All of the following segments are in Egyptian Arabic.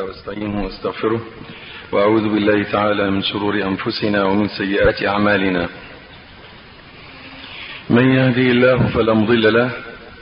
واستعينه واستغفره وأعوذ بالله تعالى من شرور أنفسنا ومن سيئات أعمالنا من يهدي الله فلا مضل له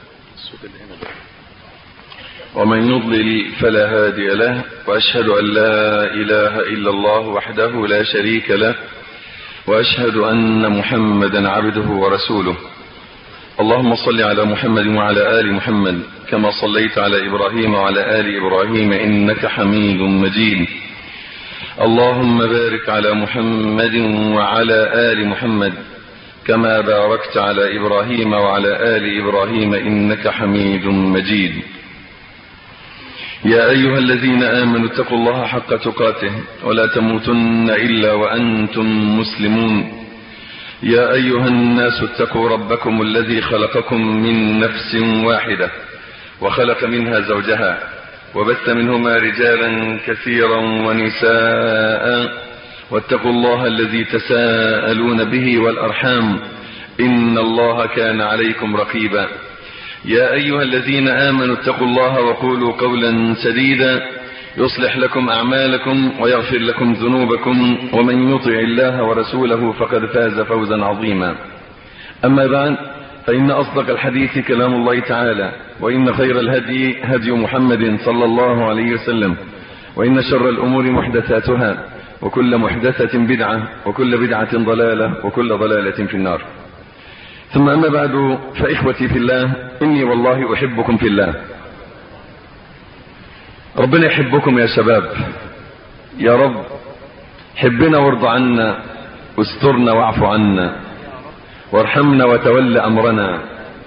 ومن يضلل فلا هادي له وأشهد أن لا إله إلا الله وحده لا شريك له وأشهد أن محمدا عبده ورسوله اللهم صل على محمد وعلى آل محمد كما صليت على إبراهيم وعلى آل إبراهيم إنك حميد مجيد اللهم بارك على محمد وعلى آل محمد كما باركت على إبراهيم وعلى آل إبراهيم إنك حميد مجيد يا أيها الذين آمنوا اتقوا الله حق تقاته ولا تموتن إلا وأنتم مسلمون يا أيها الناس اتقوا ربكم الذي خلقكم من نفس واحدة وخلق منها زوجها وبث منهما رجالا كثيرا ونساء واتقوا الله الذي تساءلون به والأرحام إن الله كان عليكم رقيبا يا أيها الذين آمنوا اتقوا الله وقولوا قولا سديدا يصلح لكم أعمالكم ويغفر لكم ذنوبكم ومن يطع الله ورسوله فقد فاز فوزا عظيما أما بعد فإن أصدق الحديث كلام الله تعالى وإن خير الهدي هدي محمد صلى الله عليه وسلم وإن شر الأمور محدثاتها وكل محدثة بدعة وكل بدعة ضلالة وكل ضلالة في النار ثم أما بعد فإخوتي في الله إني والله أحبكم في الله ربنا يحبكم يا شباب يا رب حبنا وارض عنا واسترنا واعف عنا وارحمنا وتول أمرنا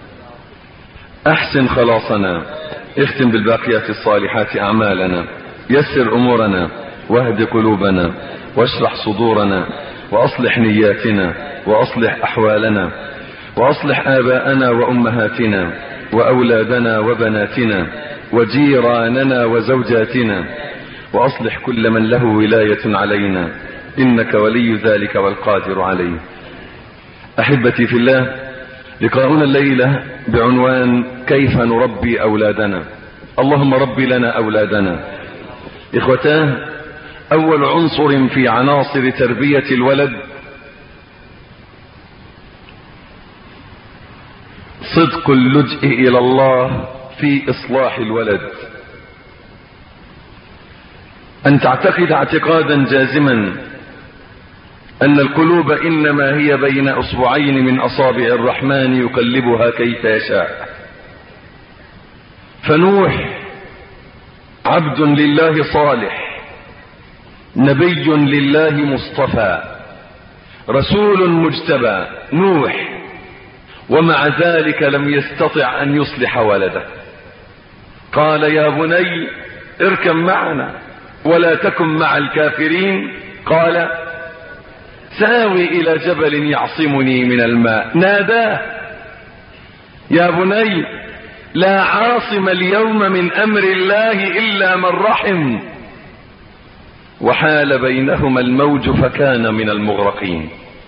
أحسن خلاصنا اختم بالباقيات الصالحات أعمالنا يسر أمورنا واهد قلوبنا واشرح صدورنا وأصلح نياتنا وأصلح أحوالنا وأصلح آباءنا وأمهاتنا وأولادنا وبناتنا وجيراننا وزوجاتنا وأصلح كل من له ولاية علينا إنك ولي ذلك والقادر عليه أحبتي في الله لقاؤنا الليلة بعنوان كيف نربي أولادنا اللهم رب لنا أولادنا إخوتاه أول عنصر في عناصر تربية الولد صدق اللجئ إلى الله في إصلاح الولد أن تعتقد اعتقادا جازما أن القلوب إنما هي بين أصبعين من أصابع الرحمن يقلبها كيف يشاء فنوح عبد لله صالح نبي لله مصطفى رسول مجتبى نوح ومع ذلك لم يستطع أن يصلح ولده قال يا بني اركب معنا ولا تكن مع الكافرين قال ساوي إلى جبل يعصمني من الماء ناداه يا بني لا عاصم اليوم من أمر الله إلا من رحم وحال بينهما الموج فكان من المغرقين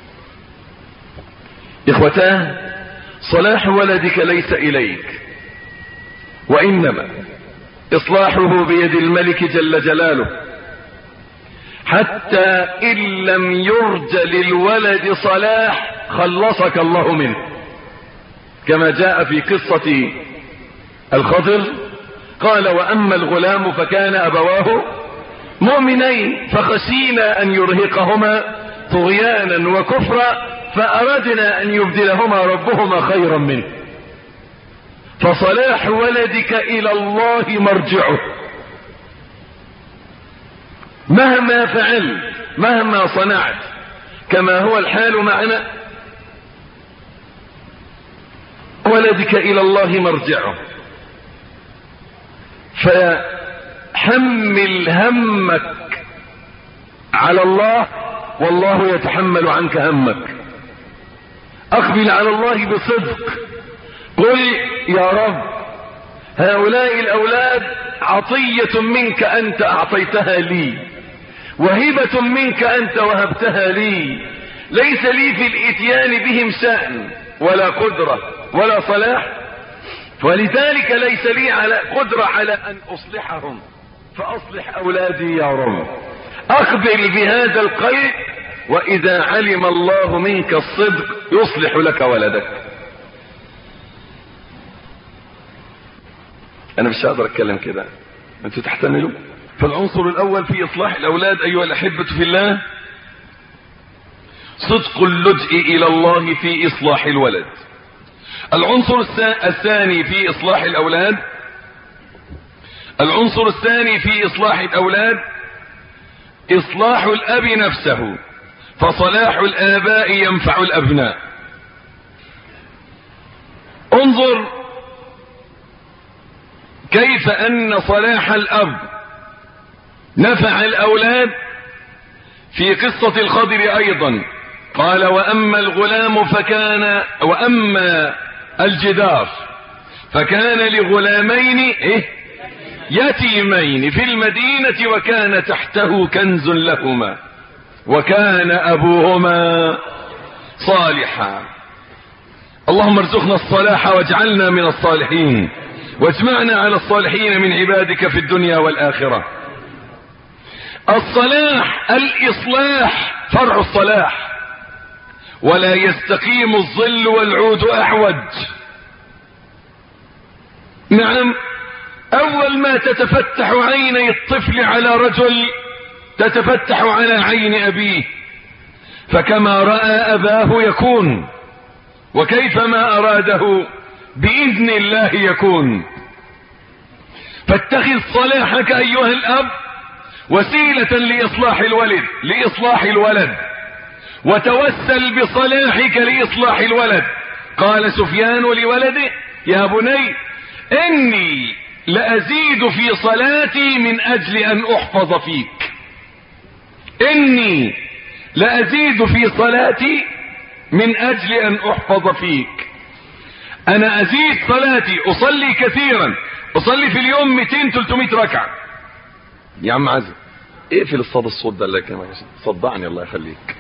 إخوتاه صلاح ولدك ليس إليك وإنما إصلاحه بيد الملك جل جلاله حتى إن لم يرج للولد صلاح خلصك الله منه كما جاء في قصة الخضر قال وأما الغلام فكان أبواه مؤمنين فخشينا أن يرهقهما طغيانا وكفرا فأردنا أن يبدلهما ربهما خيرا منه فصلاح ولدك إلى الله مرجعه مهما فعلت مهما صنعت كما هو الحال معنا ولدك إلى الله مرجعه فحمل همك على الله والله يتحمل عنك همك اقبل على الله بصدق قل يا رب هؤلاء الاولاد عطية منك انت اعطيتها لي وهبة منك انت وهبتها لي ليس لي في الاتيان بهم شأن ولا قدرة ولا صلاح ولذلك ليس لي على قدرة على ان اصلحهم فأصلح أولادي يا رب أقبل بهذا القلب وإذا علم الله منك الصدق يصلح لك ولدك أنا مش هقدر أتكلم كده أنتوا تحتملوا فالعنصر الأول في إصلاح الأولاد أيها الأحبة في الله صدق اللجئ إلى الله في إصلاح الولد العنصر الثاني في إصلاح الأولاد العنصر الثاني في إصلاح الأولاد إصلاح الأب نفسه فصلاح الآباء ينفع الأبناء انظر كيف أن صلاح الأب نفع الأولاد في قصة الخضر أيضا قال وأما الغلام فكان وأما الجدار فكان لغلامين إيه يتيمين في المدينة وكان تحته كنز لهما وكان أبوهما صالحا اللهم ارزقنا الصلاح واجعلنا من الصالحين واجمعنا على الصالحين من عبادك في الدنيا والآخرة الصلاح الإصلاح فرع الصلاح ولا يستقيم الظل والعود أعوج نعم أول ما تتفتح عيني الطفل على رجل تتفتح على عين أبيه فكما رأى أباه يكون وكيفما أراده بإذن الله يكون فاتخذ صلاحك أيها الأب وسيلة لإصلاح الولد لإصلاح الولد وتوسل بصلاحك لإصلاح الولد قال سفيان لولده يا بني إني لأزيد في صلاتي من أجل أن أحفظ فيك إني لأزيد في صلاتي من أجل أن أحفظ فيك أنا أزيد صلاتي أصلي كثيرا أصلي في اليوم 200 300 ركعة يا عم عزم اقفل الصدى الصوت ده الله يكرمك صدعني الله يخليك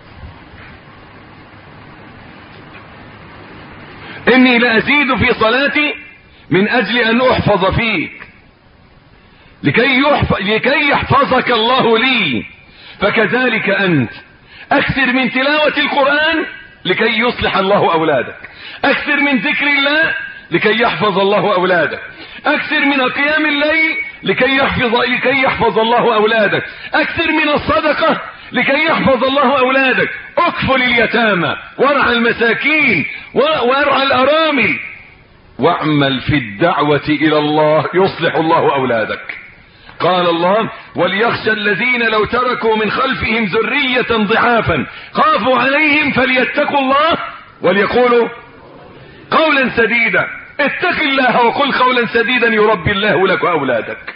إني لأزيد في صلاتي من أجل أن أحفظ فيك لكي, يحفظ لكي يحفظك الله لي فكذلك أنت أكثر من تلاوة القرآن لكي يصلح الله أولادك أكثر من ذكر الله لكي يحفظ الله أولادك أكثر من قيام الليل لكي يحفظ, لكي يحفظ الله أولادك أكثر من الصدقة لكي يحفظ الله أولادك اكفل اليتامى وارعى المساكين وارعى الأرامل واعمل في الدعوة إلى الله يصلح الله أولادك قال الله وليخشى الذين لو تركوا من خلفهم ذرية ضعافا خافوا عليهم فليتقوا الله وليقولوا قولا سديدا اتق الله وقل قولا سديدا يربي الله لك أولادك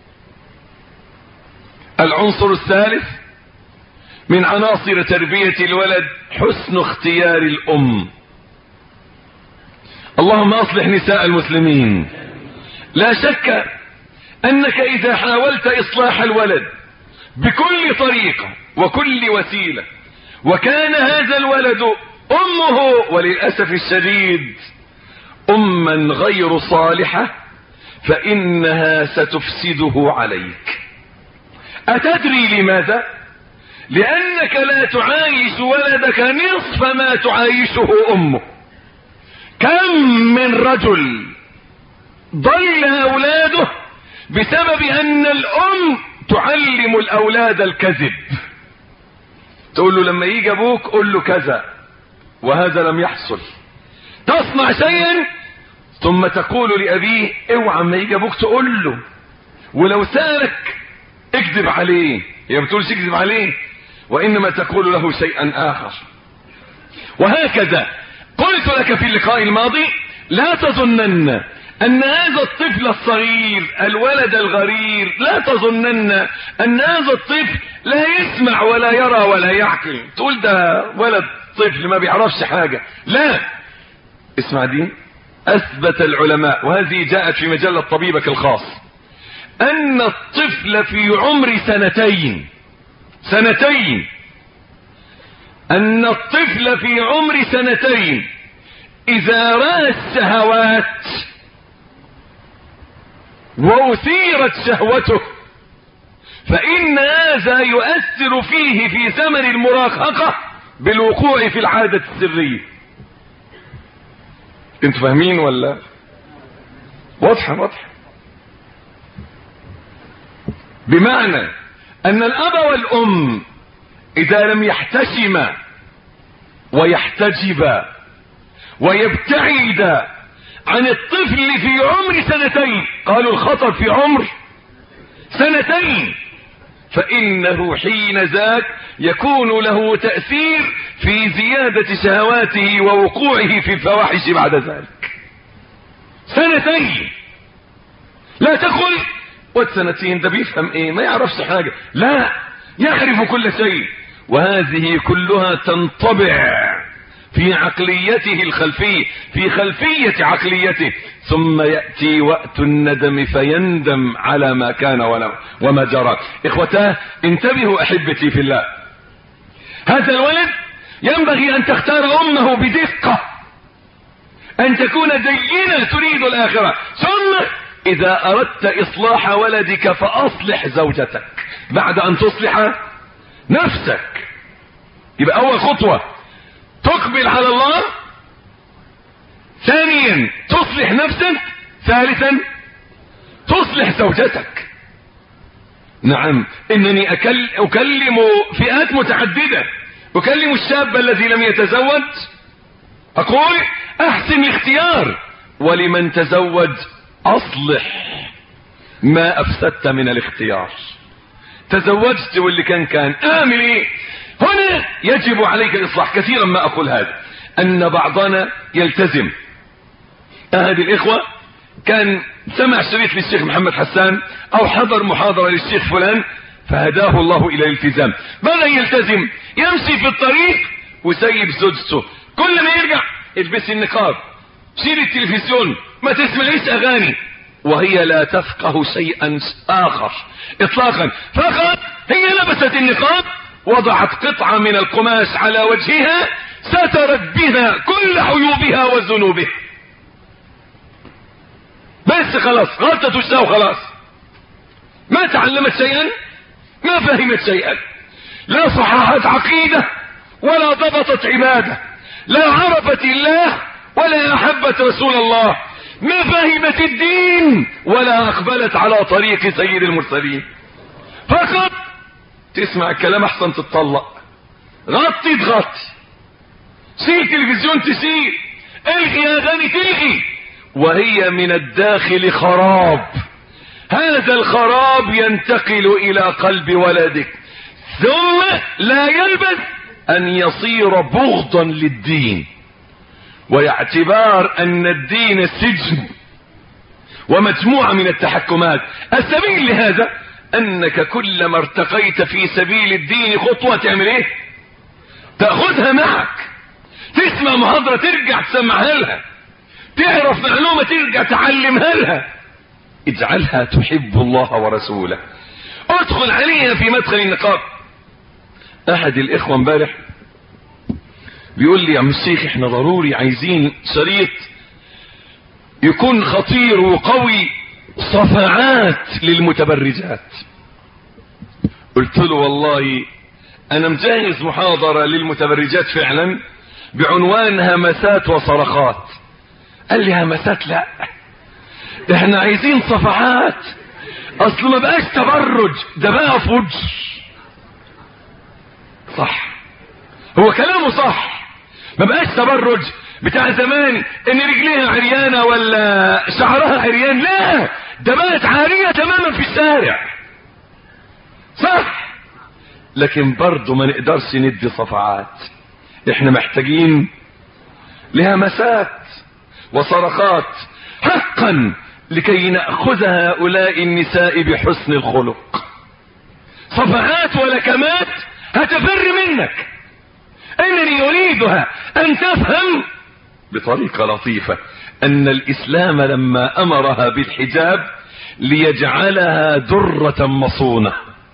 العنصر الثالث من عناصر تربية الولد حسن اختيار الأم اللهم اصلح نساء المسلمين لا شك انك اذا حاولت اصلاح الولد بكل طريقة وكل وسيلة وكان هذا الولد امه وللأسف الشديد اما غير صالحة فانها ستفسده عليك اتدري لماذا لانك لا تعايش ولدك نصف ما تعايشه امه كم من رجل ضل اولاده بسبب ان الام تعلم الاولاد الكذب تقول له لما يجي ابوك قول له كذا وهذا لم يحصل تصنع شيئا ثم تقول لابيه اوعى ما يجي ابوك تقول له ولو سالك اكذب عليه هي ما بتقولش اكذب عليه وانما تقول له شيئا اخر وهكذا قلت لك في اللقاء الماضي لا تظنن ان هذا الطفل الصغير الولد الغرير لا تظنن ان هذا الطفل لا يسمع ولا يرى ولا يعقل تقول ده ولد طفل ما بيعرفش حاجة لا اسمع دي اثبت العلماء وهذه جاءت في مجلة طبيبك الخاص ان الطفل في عمر سنتين سنتين ان الطفل في عمر سنتين اذا رأى الشهوات واثيرت شهوته فإن هذا يؤثر فيه في زمن المراهقة بالوقوع في العادة السرية انتوا فاهمين ولا واضحة واضحة بمعنى ان الاب والام اذا لم يحتشما ويحتجبا ويبتعدا عن الطفل في عمر سنتين قالوا الخطر في عمر سنتين فانه حين ذاك يكون له تأثير في زيادة شهواته ووقوعه في الفواحش بعد ذلك سنتين لا تقل واد سنتين ده بيفهم ايه ما يعرفش حاجة لا يعرف كل شيء وهذه كلها تنطبع في عقليته الخلفية في خلفية عقليته ثم يأتي وقت الندم فيندم على ما كان وما جرى إخوتاه انتبهوا أحبتي في الله هذا الولد ينبغي أن تختار أمه بدقة أن تكون دينة تريد الآخرة ثم إذا أردت إصلاح ولدك فأصلح زوجتك بعد أن تصلح نفسك يبقى أول خطوة تقبل على الله ثانيا تصلح نفسك ثالثا تصلح زوجتك نعم انني أكل اكلم فئات متعددة اكلم الشاب الذي لم يتزوج اقول احسن الاختيار ولمن تزوج اصلح ما افسدت من الاختيار تزوجت واللي كان كان اعمل ايه هنا يجب عليك الاصلاح كثيرا ما اقول هذا ان بعضنا يلتزم احد الاخوة كان سمع شريط للشيخ محمد حسان او حضر محاضرة للشيخ فلان فهداه الله الى الالتزام بدأ يلتزم يمشي في الطريق وسيب زوجته كل ما يرجع البس النقاب شيل التلفزيون ما تسمعيش اغاني وهي لا تفقه شيئا اخر اطلاقا فقط هي لبست النقاب وضعت قطعة من القماش على وجهها سترت بها كل عيوبها وذنوبها بس خلاص غلطت وشها وخلاص ما تعلمت شيئا ما فهمت شيئا لا صححت عقيدة ولا ضبطت عبادة لا عرفت الله ولا احبت رسول الله ما فهمت الدين ولا اقبلت على طريق سيد المرسلين فقط تسمع الكلام احسن تتطلق غطي تغطي سيل تلفزيون تسيل الغي اغاني تلغي وهي من الداخل خراب هذا الخراب ينتقل الى قلب ولدك ثم لا يلبث ان يصير بغضا للدين واعتبار ان الدين سجن ومجموعة من التحكمات السبيل لهذا انك كلما ارتقيت في سبيل الدين خطوة تعمل ايه تأخذها معك تسمع محاضرة ترجع تسمعها لها تعرف معلومة ترجع تعلمها لها اجعلها تحب الله ورسوله ادخل عليها في مدخل النقاب احد الاخوة امبارح بيقول لي يا عم الشيخ احنا ضروري عايزين شريط يكون خطير وقوي صفعات للمتبرجات قلت له والله انا مجهز محاضرة للمتبرجات فعلا بعنوان همسات وصرخات قال لي همسات لا احنا عايزين صفعات اصل ما بقاش تبرج ده بقى فجر صح هو كلامه صح ما بقاش تبرج بتاع زمان ان رجليها عريانة ولا شعرها عريان لا ده بقت عارية تماما في الشارع صح لكن برضه ما نقدرش ندي صفعات احنا محتاجين لهمسات وصرخات حقا لكي نأخذ هؤلاء النساء بحسن الخلق صفعات ولكمات هتفر منك انني اريدها ان تفهم بطريقة لطيفة ان الاسلام لما امرها بالحجاب ليجعلها درة مصونة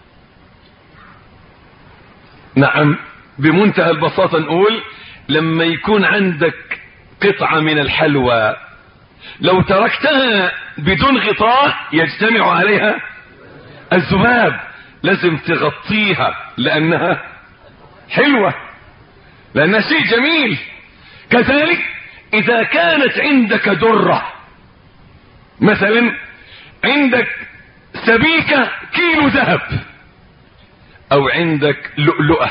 نعم بمنتهى البساطة نقول لما يكون عندك قطعة من الحلوى لو تركتها بدون غطاء يجتمع عليها الذباب لازم تغطيها لانها حلوة لانها شيء جميل كذلك اذا كانت عندك درة مثلا عندك سبيكة كيلو ذهب او عندك لؤلؤة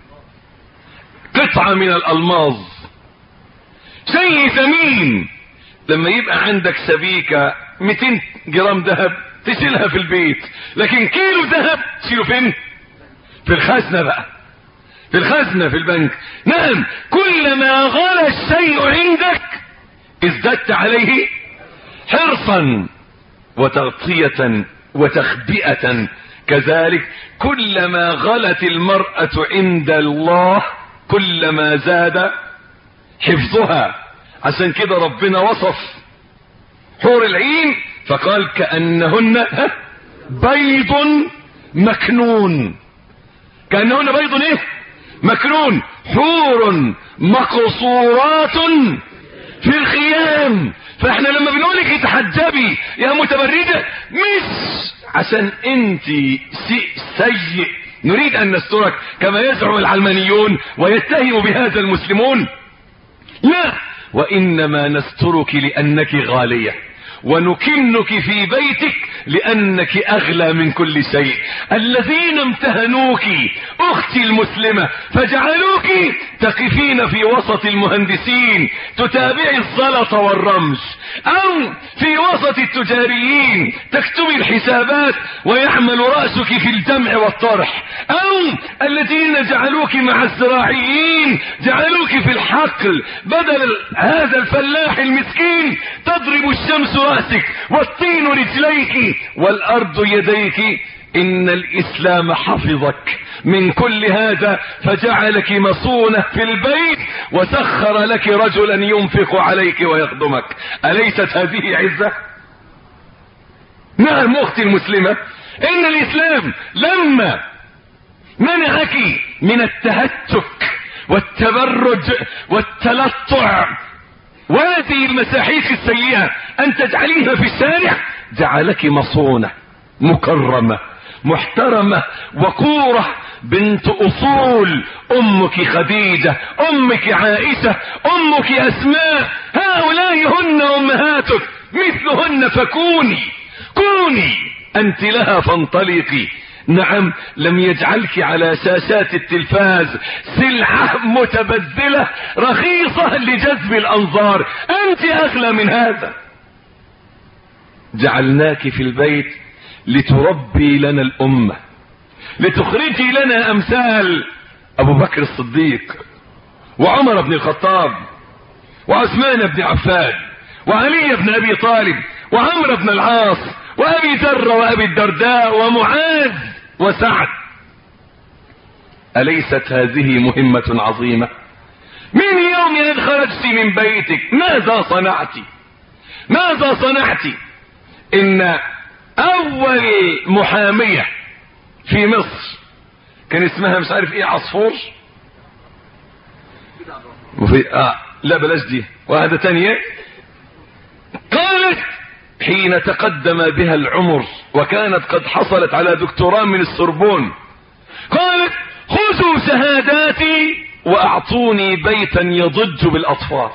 قطعة من الالماظ شيء ثمين لما يبقى عندك سبيكة 200 جرام ذهب تشيلها في البيت لكن كيلو ذهب تشيله فين في الخزنة بقى في الخزنة في البنك نعم كلما غلى الشيء عندك ازددت عليه حرصا وتغطية وتخبئة كذلك كلما غلت المرأة عند الله كلما زاد حفظها عشان كده ربنا وصف حور العين فقال كأنهن بيض مكنون كأنهن بيض ايه مكنون حور مقصورات في الخيام فاحنا لما بنقولك تحجبي يا متبرجة مش عشان انت سيء نريد ان نسترك كما يزعم العلمانيون ويتهم بهذا المسلمون لا وانما نسترك لانك غاليه ونكنك في بيتك لانك اغلى من كل شيء الذين امتهنوك اختي المسلمة فجعلوك تقفين في وسط المهندسين تتابعي الزلط والرمز او في وسط التجاريين تكتبي الحسابات ويعمل رأسك في الجمع والطرح او الذين جعلوك مع الزراعيين جعلوك في الحقل بدل هذا الفلاح المسكين تضرب الشمس رأسك والطين رجليك والأرض يديك إن الإسلام حفظك من كل هذا فجعلك مصونة في البيت وسخر لك رجلا ينفق عليك ويخدمك أليست هذه عزة نعم أختي المسلمة إن الإسلام لما منعك من التهتك والتبرج والتلطع وهذه المساحيق السيئة ان تجعليها في الشارع جعلك مصونة مكرمة محترمة وقورة بنت اصول امك خديجة امك عائشة امك اسماء هؤلاء هن امهاتك مثلهن فكوني كوني انت لها فانطلقي نعم لم يجعلك على شاشات التلفاز سلعة متبذلة رخيصة لجذب الانظار انت اغلى من هذا جعلناك في البيت لتربي لنا الامة لتخرجي لنا امثال ابو بكر الصديق وعمر بن الخطاب وعثمان بن عفان وعلي بن ابي طالب وعمرو بن العاص وابي ذر وابي الدرداء ومعاذ وسعد اليست هذه مهمة عظيمة من يوم ان خرجت من بيتك ماذا صنعت ماذا صنعت ان اول محامية في مصر كان اسمها مش عارف ايه عصفور وفي اه لا بلاش دي واحدة تانية قالت حين تقدم بها العمر وكانت قد حصلت على دكتوراه من السربون قالت خذوا شهاداتي واعطوني بيتا يضج بالاطفال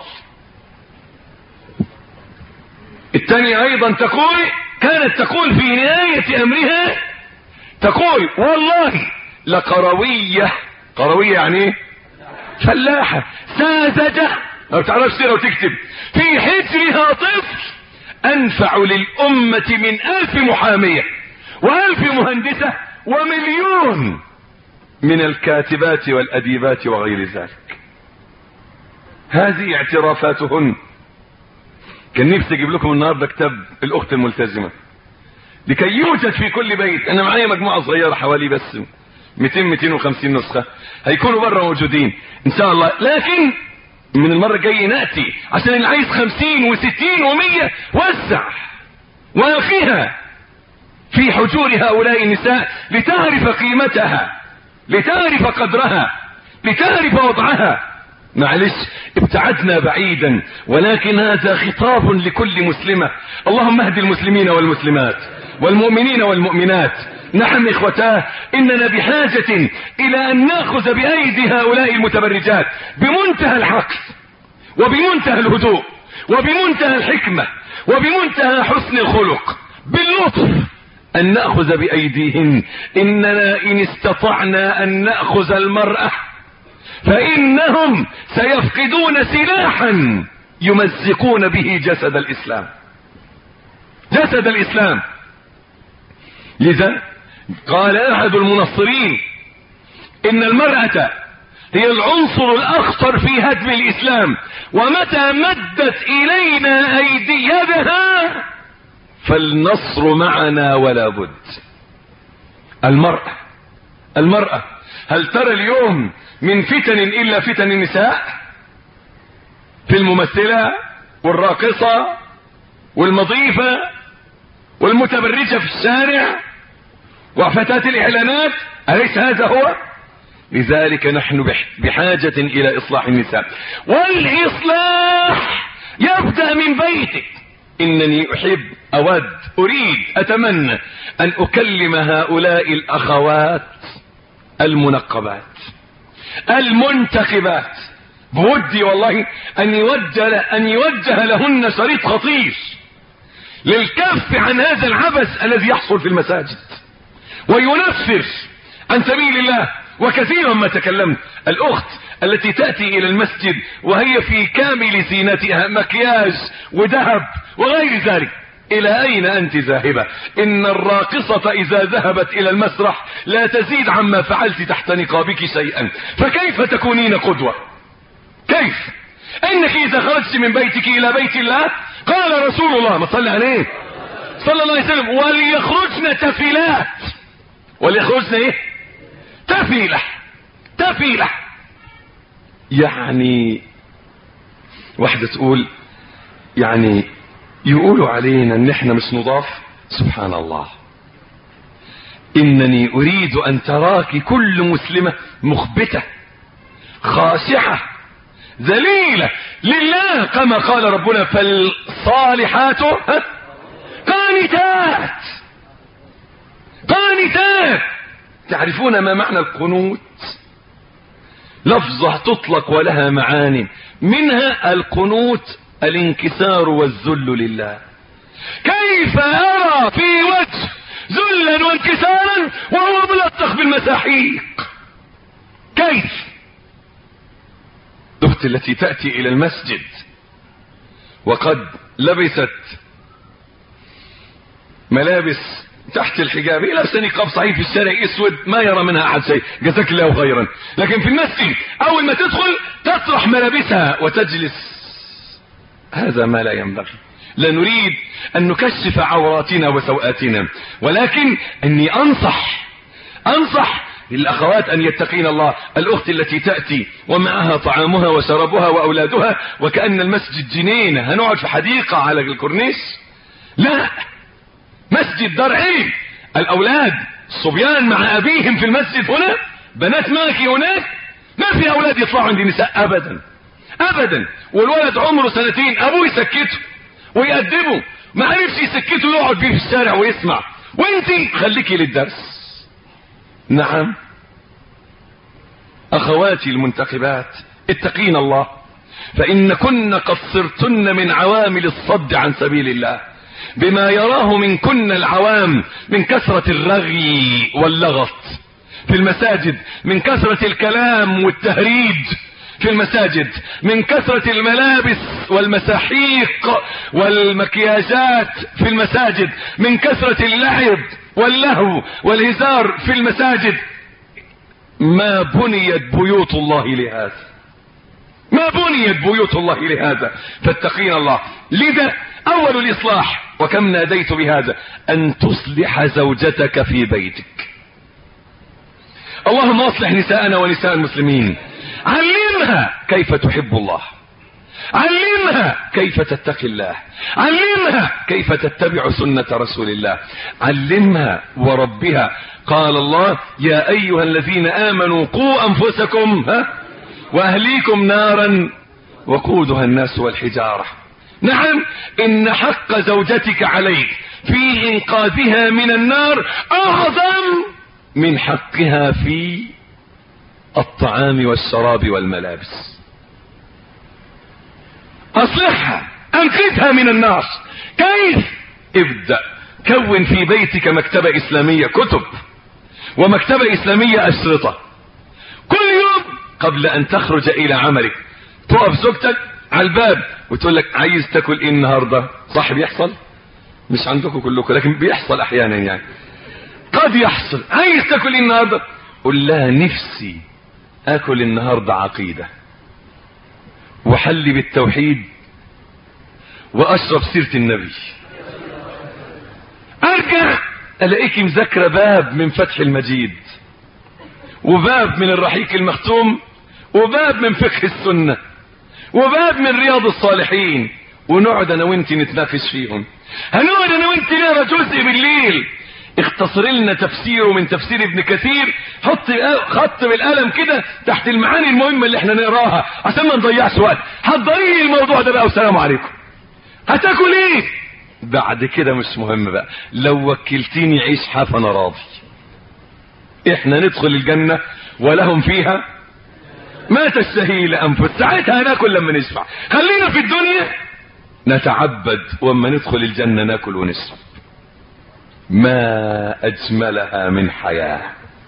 الثانية ايضا تقول كانت تقول في نهاية امرها تقول والله لقروية قروية يعني ايه فلاحة ساذجة ما بتعرفش تقرا وتكتب في حجرها طفل انفع للامة من الف محامية والف مهندسة ومليون من الكاتبات والاديبات وغير ذلك هذه اعترافاتهن كان نفسي اجيب لكم النهارده كتاب الاخت الملتزمه لكي يوجد في كل بيت انا معايا مجموعه صغيره حوالي بس 200 250 نسخه هيكونوا بره موجودين ان شاء الله لكن من المره الجايه ناتي عشان اللي عايز 50 و60 و100 وسع واخيها في حجور هؤلاء النساء لتعرف قيمتها لتعرف قدرها لتعرف وضعها معلش ابتعدنا بعيدا ولكن هذا خطاب لكل مسلمة اللهم اهد المسلمين والمسلمات والمؤمنين والمؤمنات نعم إخوتاه إننا بحاجة إلى أن نأخذ بأيدي هؤلاء المتبرجات بمنتهى العقل وبمنتهى الهدوء وبمنتهى الحكمة وبمنتهى حسن الخلق باللطف أن نأخذ بأيديهن إننا إن استطعنا أن نأخذ المرأة فإنهم سيفقدون سلاحا يمزقون به جسد الإسلام جسد الإسلام لذا قال أحد المنصرين إن المرأة هي العنصر الأخطر في هدم الإسلام ومتى مدت إلينا أيدي يدها فالنصر معنا ولا بد المرأة المرأة هل ترى اليوم من فتن إلا فتن النساء في الممثلة والراقصة والمضيفة والمتبرجة في الشارع وفتاة الإعلانات أليس هذا هو لذلك نحن بحاجة إلى إصلاح النساء والإصلاح يبدأ من بيتك إنني أحب أود أريد أتمنى أن أكلم هؤلاء الأخوات المنقبات المنتخبات بودي والله أن يوجه, أن يوجه لهن شريط خطير للكف عن هذا العبث الذي يحصل في المساجد وينفر عن سبيل الله وكثيرا ما تكلمت الأخت التي تأتي إلى المسجد وهي في كامل زينتها مكياج وذهب وغير ذلك إلى أين أنت ذاهبة إن الراقصة إذا ذهبت إلى المسرح لا تزيد عما فعلت تحت نقابك شيئا فكيف تكونين قدوة كيف انك اذا خرجت من بيتك الى بيت الله قال رسول الله ما صلى عليه صلى الله عليه وسلم وليخرجن تفلات وليخرجن ايه تفيلة تفيلة يعني واحدة تقول يعني يقولوا علينا ان احنا مش نضاف سبحان الله انني اريد ان تراك كل مسلمة مخبتة خاشعة ذليلة لله كما قال ربنا فالصالحات قانتات قانتات تعرفون ما معنى القنوت لفظة تطلق ولها معاني منها القنوت الانكسار والذل لله كيف أرى في وجه ذلا وانكسارا وهو ملطخ بالمساحيق كيف الأخت التي تأتي إلى المسجد وقد لبست ملابس تحت الحجاب هي لابسه نقاب صحيح في الشارع اسود ما يرى منها احد شيء جزاك الله خيرا لكن في المسجد اول ما تدخل تطرح ملابسها وتجلس هذا ما لا ينبغي لا نريد ان نكشف عوراتنا وسوءاتنا ولكن اني انصح انصح للاخوات ان يتقين الله الاخت التي تأتي ومعها طعامها وشرابها واولادها وكأن المسجد جنينة هنقعد في حديقة على الكورنيش لا مسجد دار علم الاولاد الصبيان مع ابيهم في المسجد هنا بنات معك هناك ما في اولاد يطلعوا عند النساء ابدا ابدا والولد عمره سنتين ابوه يسكته ويأدبه ما عرفش يسكته يقعد بيه في الشارع ويسمع وانت خليكي للدرس نعم اخواتي المنتخبات اتقين الله فان كن قد صرتن من عوامل الصد عن سبيل الله بما يراه منكن العوام من كثرة الرغي واللغط في المساجد من كثرة الكلام والتهريج في المساجد من كثرة الملابس والمساحيق والمكياجات في المساجد من كثرة اللعب واللهو والهزار في المساجد ما بنيت بيوت الله لهذا ما بنيت بيوت الله لهذا فاتقين الله لذا اول الاصلاح وكم ناديت بهذا ان تصلح زوجتك في بيتك اللهم اصلح نساءنا ونساء المسلمين علمها كيف تحب الله علمها كيف تتقي الله علمها كيف تتبع سنة رسول الله علمها وربها قال الله يا ايها الذين امنوا قوا انفسكم ها واهليكم نارا وقودها الناس والحجارة نعم ان حق زوجتك عليك في انقاذها من النار اعظم من حقها في الطعام والشراب والملابس اصلحها انقذها من النار كيف ابدأ كون في بيتك مكتبة اسلامية كتب ومكتبة اسلامية اشرطة كل يوم قبل ان تخرج الى عملك تقف زوجتك على الباب وتقول لك عايز تاكل ايه النهارده صح بيحصل مش عندكم كلكم لكن بيحصل احيانا يعني قد يحصل عايز تاكل ايه النهارده قول لها نفسي اكل النهارده عقيده وحلي بالتوحيد واشرب سيره النبي ارجع الاقيك مذاكره باب من فتح المجيد وباب من الرحيق المختوم وباب من فقه السنه وباب من رياض الصالحين ونقعد انا وانت نتناقش فيهم هنقعد انا وانت نقرا جزء بالليل اختصر لنا تفسيره من تفسير ابن كثير حط خط بالقلم كده تحت المعاني المهمه اللي احنا نقراها عشان ما نضيعش وقت حضري لي الموضوع ده بقى والسلام عليكم هتاكل ايه بعد كده مش مهم بقى لو وكلتيني عيش حاف انا راضي احنا ندخل الجنه ولهم فيها ما تشتهي لانفس ساعتها ناكل لما نشبع خلينا في الدنيا نتعبد واما ندخل الجنه ناكل ونشرب ما اجملها من حياه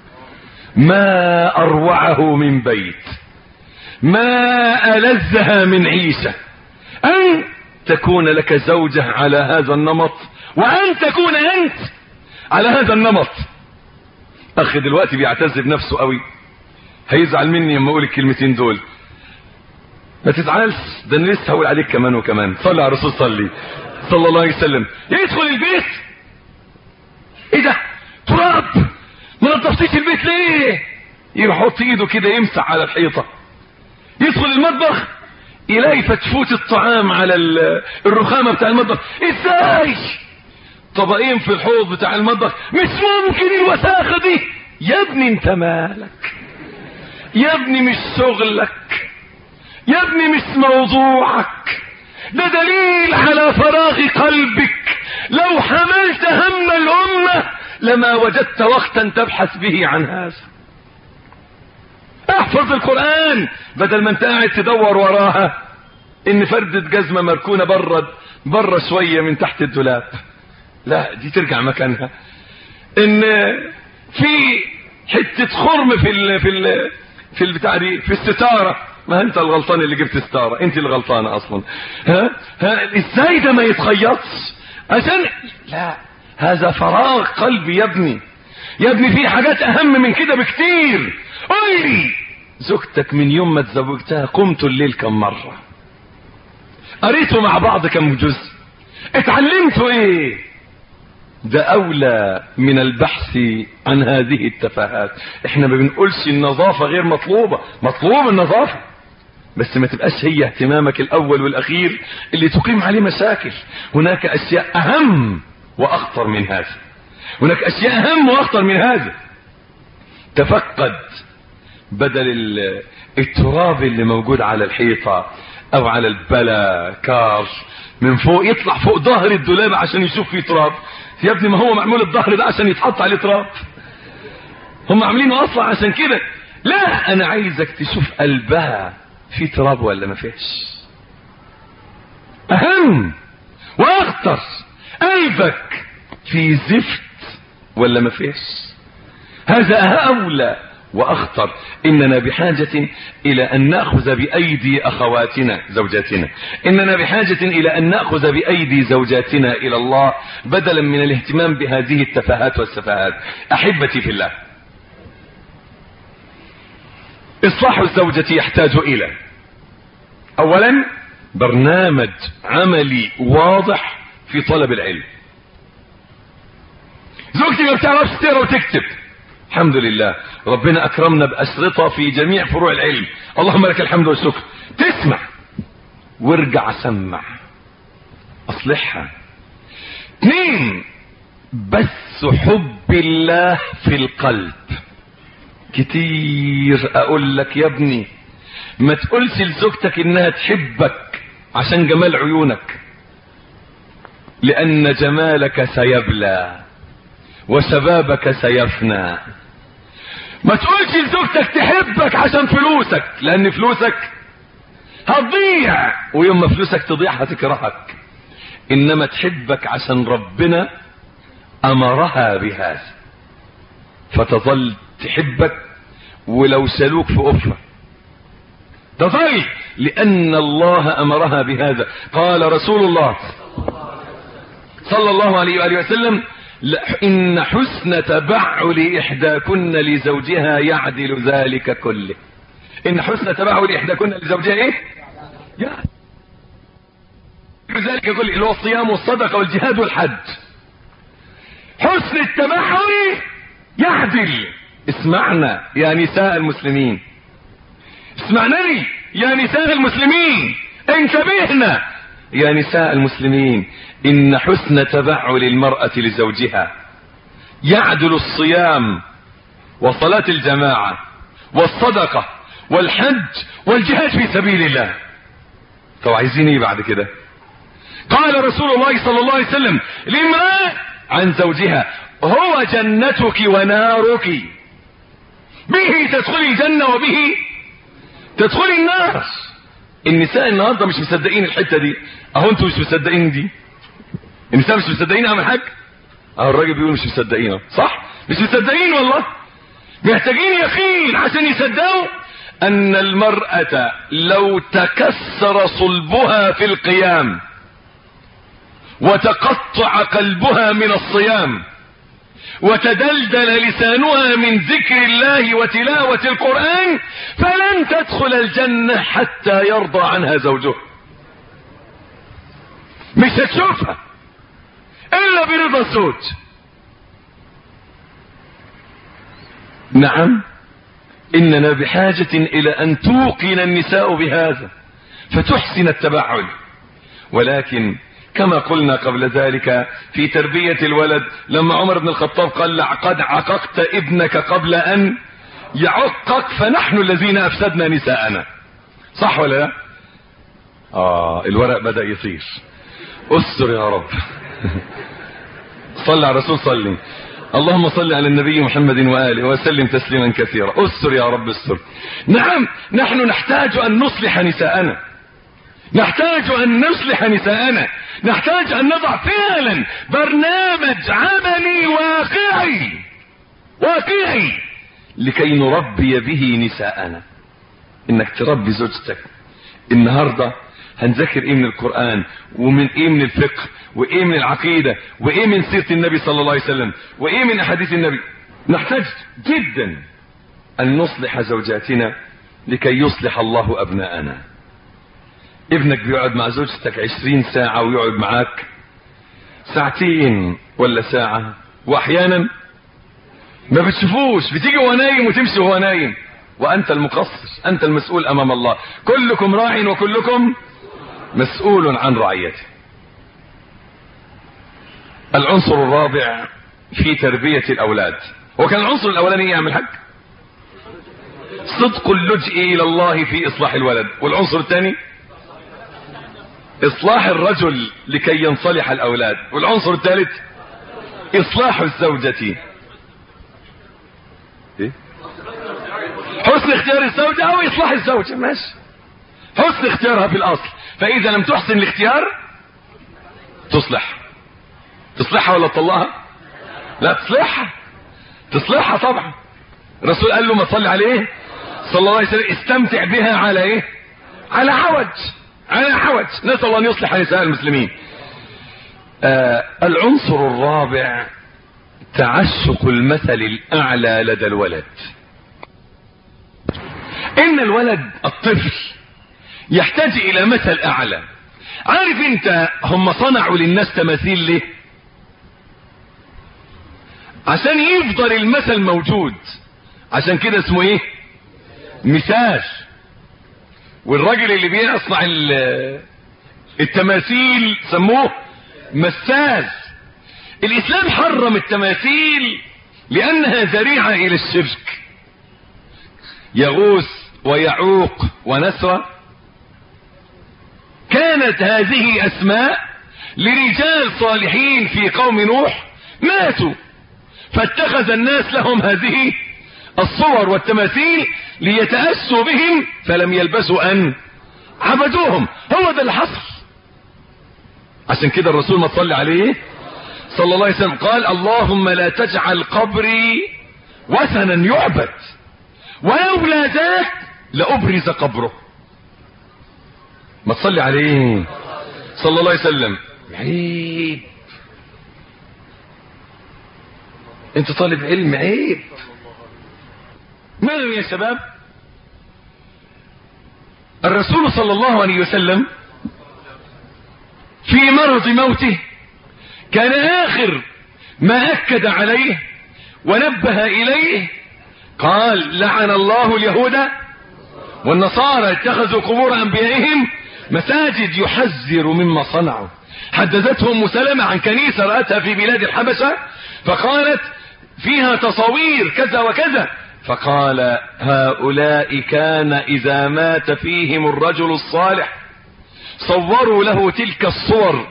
ما اروعه من بيت ما الذها من عيشه ان تكون لك زوجه على هذا النمط وان تكون انت على هذا النمط اخي دلوقتي بيعتز بنفسه قوي هيزعل مني لما اقول الكلمتين دول ما تزعلش ده انا لسه هقول عليك كمان وكمان صلي على الرسول صلي صلى الله عليه وسلم يدخل البيت ايه ده تراب ما نظفتيش البيت ليه يحط ايده كده يمسح على الحيطه يدخل المطبخ يلاقي فتفوت الطعام على الرخامه بتاع المطبخ ازاي طبقين في الحوض بتاع المطبخ مش ممكن الوساخه دي يا ابني انت مالك يا ابني مش شغلك يا ابني مش موضوعك ده دليل على فراغ قلبك لو حملت هم الأمة لما وجدت وقتا تبحث به عن هذا احفظ القرآن بدل ما انت قاعد تدور وراها ان فردة جزمة مركونة بره بره شوية من تحت الدولاب لا دي ترجع مكانها ان في حتة خرم في ال في ال في البتاع دي في الستارة ما انت الغلطان اللي جبت ستارة انت اللي غلطانة اصلا ها ها ازاي ده ما يتخيطش عشان لا هذا فراغ قلبي يا ابني يا ابني في حاجات اهم من كده بكتير قول لي زوجتك من يوم ما تزوجتها قمتوا الليل كم مرة قريتوا مع بعض كم جزء اتعلمتوا ايه ده اولى من البحث عن هذه التفاهات احنا ما بنقولش النظافة غير مطلوبة مطلوب النظافة بس ما تبقاش هي اهتمامك الاول والاخير اللي تقيم عليه مشاكل هناك اشياء اهم واخطر من هذا هناك اشياء اهم واخطر من هذا تفقد بدل التراب اللي موجود على الحيطة او على البلا كار من فوق يطلع فوق ظهر الدولاب عشان يشوف فيه تراب يا ابني ما هو معمول الظهر ده عشان يتحط عليه تراب هم عاملينه اصلا عشان كده لا انا عايزك تشوف قلبها في تراب ولا ما فيش اهم واخطر قلبك في زفت ولا ما فيش هذا اولى واخطر اننا بحاجة الى ان ناخذ بايدي اخواتنا زوجاتنا اننا بحاجة الى ان ناخذ بايدي زوجاتنا الى الله بدلا من الاهتمام بهذه التفاهات والسفاهات احبتي في الله اصلاح الزوجة يحتاج الى اولا برنامج عملي واضح في طلب العلم زوجتي ما بتعرفش تقرا وتكتب الحمد لله ربنا اكرمنا باشرطه في جميع فروع العلم اللهم لك الحمد والشكر تسمع وارجع سمع اصلحها اثنين بس حب الله في القلب كتير اقول لك يا ابني ما تقولش لزوجتك انها تحبك عشان جمال عيونك لان جمالك سيبلى وشبابك سيفنى ما تقولش لزوجتك تحبك عشان فلوسك لان فلوسك هتضيع ويوم ما فلوسك تضيع هتكرهك انما تحبك عشان ربنا امرها بهذا فتظل تحبك ولو سلوك في أفة تظل لأن الله أمرها بهذا قال رسول الله صلى الله عليه وآله وسلم إن حسن تبعل إحداكن لزوجها يعدل ذلك كله إن حسن تبعل إحداكن لزوجها إيه يعدل ذلك كله اللي هو الصيام والصدقة والجهاد والحج حسن التبعل يعدل اسمعنا يا نساء المسلمين اسمعنني يا نساء المسلمين انتبهنا يا نساء المسلمين ان حسن تبعل المرأة لزوجها يعدل الصيام وصلاة الجماعة والصدقة والحج والجهاد في سبيل الله طب عايزين ايه بعد كده قال رسول الله صلى الله عليه وسلم لامرأة عن زوجها هو جنتك ونارك به تدخلي الجنة وبه تدخلي النار النساء النهارده مش مصدقين الحته دي اهو انتوا مش مصدقين دي النساء مش مصدقين اعمل حاجه اهو الراجل بيقول مش مصدقين صح مش مصدقين والله محتاجين يقين عشان يصدقوا ان المرأة لو تكسر صلبها في القيام وتقطع قلبها من الصيام وتدلدل لسانها من ذكر الله وتلاوة القرآن فلن تدخل الجنة حتى يرضى عنها زوجها مش هتشوفها الا برضا الزوج نعم اننا بحاجة الى ان توقن النساء بهذا فتحسن التبعل ولكن كما قلنا قبل ذلك في تربية الولد لما عمر بن الخطاب قال قد عققت ابنك قبل ان يعقك فنحن الذين افسدنا نساءنا صح ولا لا اه الورق بدأ يطير استر يا رب صلى على الرسول صلي اللهم صل على النبي محمد وآله وسلم تسليما كثيرا استر يا رب استر نعم نحن نحتاج ان نصلح نساءنا نحتاج ان نصلح نساءنا نحتاج ان نضع فعلا برنامج عملي واقعي واقعي لكي نربي به نساءنا انك تربي زوجتك النهارده هنذاكر ايه من القرآن ومن ايه من الفقه وايه من العقيدة وايه من سيرة النبي صلى الله عليه وسلم وايه من احاديث النبي نحتاج جدا ان نصلح زوجاتنا لكي يصلح الله ابناءنا ابنك بيقعد مع زوجتك عشرين ساعة ويقعد معاك ساعتين ولا ساعة واحيانا ما بتشوفوش بتيجي وهو نايم وتمشي وهو نايم وانت المقصر انت المسؤول امام الله كلكم راع وكلكم مسؤول عن رعيته العنصر الرابع في تربية الاولاد وكان العنصر الاولاني ايه يعمل حاج صدق اللجئ الى الله في اصلاح الولد والعنصر الثاني اصلاح الرجل لكي ينصلح الاولاد والعنصر الثالث اصلاح الزوجة ايه حسن اختيار الزوجة او اصلاح الزوجة ماشي حسن اختيارها في الاصل فاذا لم تحسن الاختيار تصلح تصلحها ولا تطلقها لا تصلحها تصلحها طبعا الرسول قال له ما تصلي عليه صلى الله عليه وسلم استمتع بها على ايه على عوج على عوج نسأل الله ان يصلح نساء المسلمين آه العنصر الرابع تعشق المثل الاعلى لدى الولد ان الولد الطفل يحتاج الى مثل اعلى عارف انت هم صنعوا للناس تماثيل ليه عشان يفضل المثل موجود عشان كده اسمه ايه مثال والراجل اللي بيصنع التماثيل سموه مثال الاسلام حرم التماثيل لانها ذريعة الى الشرك يغوث ويعوق ونسرة كانت هذه اسماء لرجال صالحين في قوم نوح ماتوا فاتخذ الناس لهم هذه الصور والتماثيل ليتأسوا بهم فلم يلبسوا أن عبدوهم هو ده اللي حصل عشان كده الرسول ما تصلي عليه صلى الله عليه وسلم قال اللهم لا تجعل قبري وثنا يعبد ولولا ذاك لأبرز قبره ما تصلي عليه صلى الله عليه وسلم عيب انت طالب علم عيب ماذا يا شباب الرسول صلى الله عليه وسلم في مرض موته كان اخر ما اكد عليه ونبه اليه قال لعن الله اليهود والنصارى اتخذوا قبور انبيائهم مساجد يحذر مما صنعوا حدثته ام سلمة عن كنيسة رأتها في بلاد الحبشة فقالت فيها تصاوير كذا وكذا فقال هؤلاء كان اذا مات فيهم الرجل الصالح صوروا له تلك الصور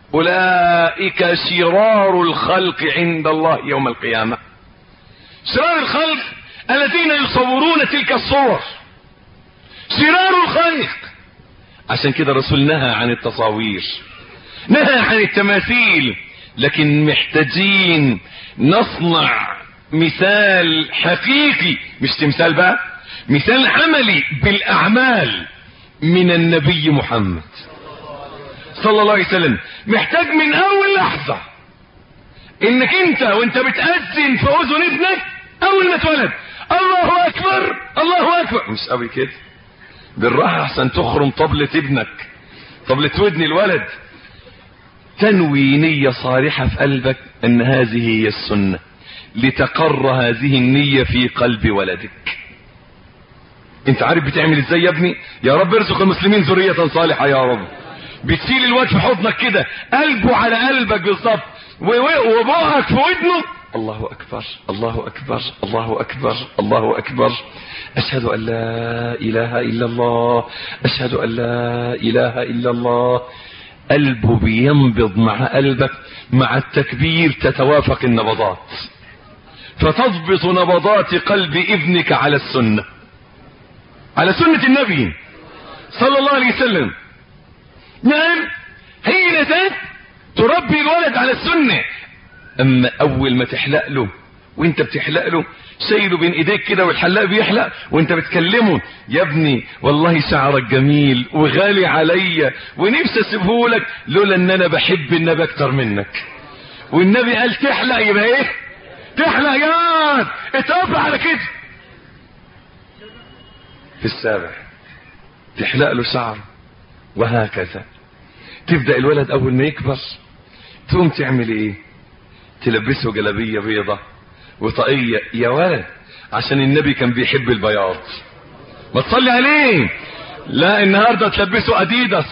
اولئك شرار الخلق عند الله يوم القيامة شرار الخلق الذين يصورون تلك الصور شرار الخلق عشان كده الرسول نهى عن التصاوير نهى عن التماثيل لكن محتاجين نصنع مثال حقيقي مش تمثال بقى مثال عملي بالاعمال من النبي محمد صلى الله عليه وسلم محتاج من اول لحظة انك انت وانت بتأذن في اذن ابنك اول ما اتولد الله اكبر الله اكبر مش قوي كده بالراحة احسن تخرم طبلة ابنك طبلة ودن الولد تنوي نية صالحة في قلبك ان هذه هي السنة لتقر هذه النية في قلب ولدك انت عارف بتعمل ازاي يا ابني يا رب ارزق المسلمين ذرية صالحة يا رب بتشيل الواد في حضنك كده قلبه على قلبك بالظبط وبقك في ودنه الله اكبر الله اكبر الله اكبر الله اكبر اشهد ان لا اله الا الله اشهد ان لا اله الا الله قلبه بينبض مع قلبك مع التكبير تتوافق النبضات فتضبط نبضات قلب ابنك على السنة على سنة النبي صلى الله عليه وسلم نعم هي ذات تربي الولد على السنة اما اول ما تحلق له وانت بتحلق له شايله بين ايديك كده والحلاق بيحلق وانت بتكلمه يا ابني والله شعرك جميل وغالي عليا ونفسي اسيبهولك لولا ان انا بحب النبي اكتر منك والنبي قال تحلق يبقى ايه تحلق يا اتقف على كده في السابع تحلق له شعر وهكذا تبدأ الولد اول ما يكبر تقوم تعمل ايه تلبسه جلابية بيضة وطاقية يا ولد عشان النبي كان بيحب البياض ما تصلي عليه لا النهاردة تلبسه اديداس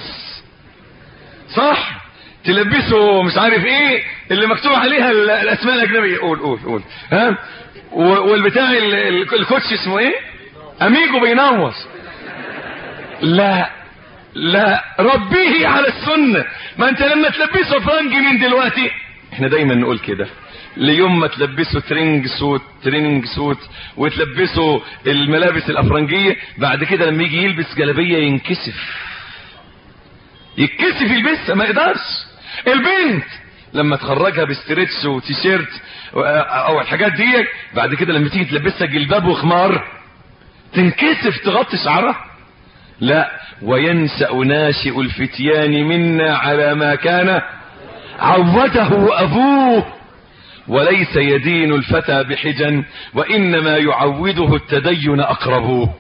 صح تلبسه مش عارف ايه اللي مكتوب عليها الاسماء الاجنبية قول قول قول ها والبتاع الكوتش اسمه ايه اميجو بينور لا لا ربيه على السنة ما انت لما تلبسه فرنجي من دلوقتي احنا دايما نقول كده ليوم ما تلبسه ترينج سوت ترينج سوت وتلبسه الملابس الافرنجية بعد كده لما يجي يلبس جلابية ينكسف يتكسف يلبسها ما يقدرش البنت لما تخرجها بستريتش وتيشيرت او الحاجات دي بعد كده لما تيجي تلبسها جلباب وخمار تنكسف تغطي شعرها لا وينسأ ناشئ الفتيان منا على ما كان عوده ابوه وليس يدين الفتى بحجا وانما يعوده التدين اقربوه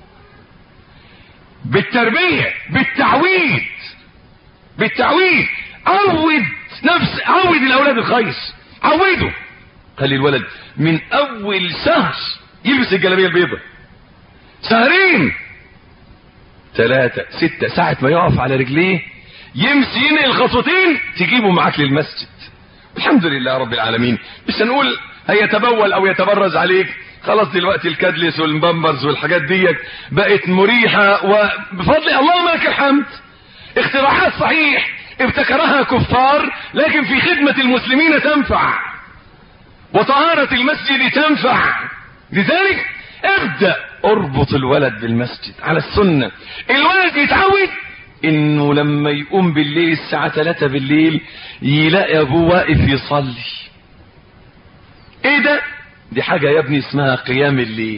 بالتربية بالتعويد بالتعويد عود نفس عود الاولاد الخير عوده خلي الولد من اول شهر يلبس الجلابيه البيضاء شهرين ثلاثة ستة ساعة ما يقف على رجليه يمشي ينقل خطوتين تجيبه معاك للمسجد الحمد لله رب العالمين مش هنقول هيتبول او يتبرز عليك خلاص دلوقتي الكادلس والبامبرز والحاجات ديت بقت مريحة وبفضل اللهم لك الحمد اختراعات صحيح ابتكرها كفار لكن في خدمة المسلمين تنفع وطهارة المسجد تنفع لذلك ابدأ اربط الولد بالمسجد على السنة الولد يتعود انه لما يقوم بالليل الساعة 3 بالليل يلاقي ابوه واقف يصلي ايه ده دي حاجة يا ابني اسمها قيام الليل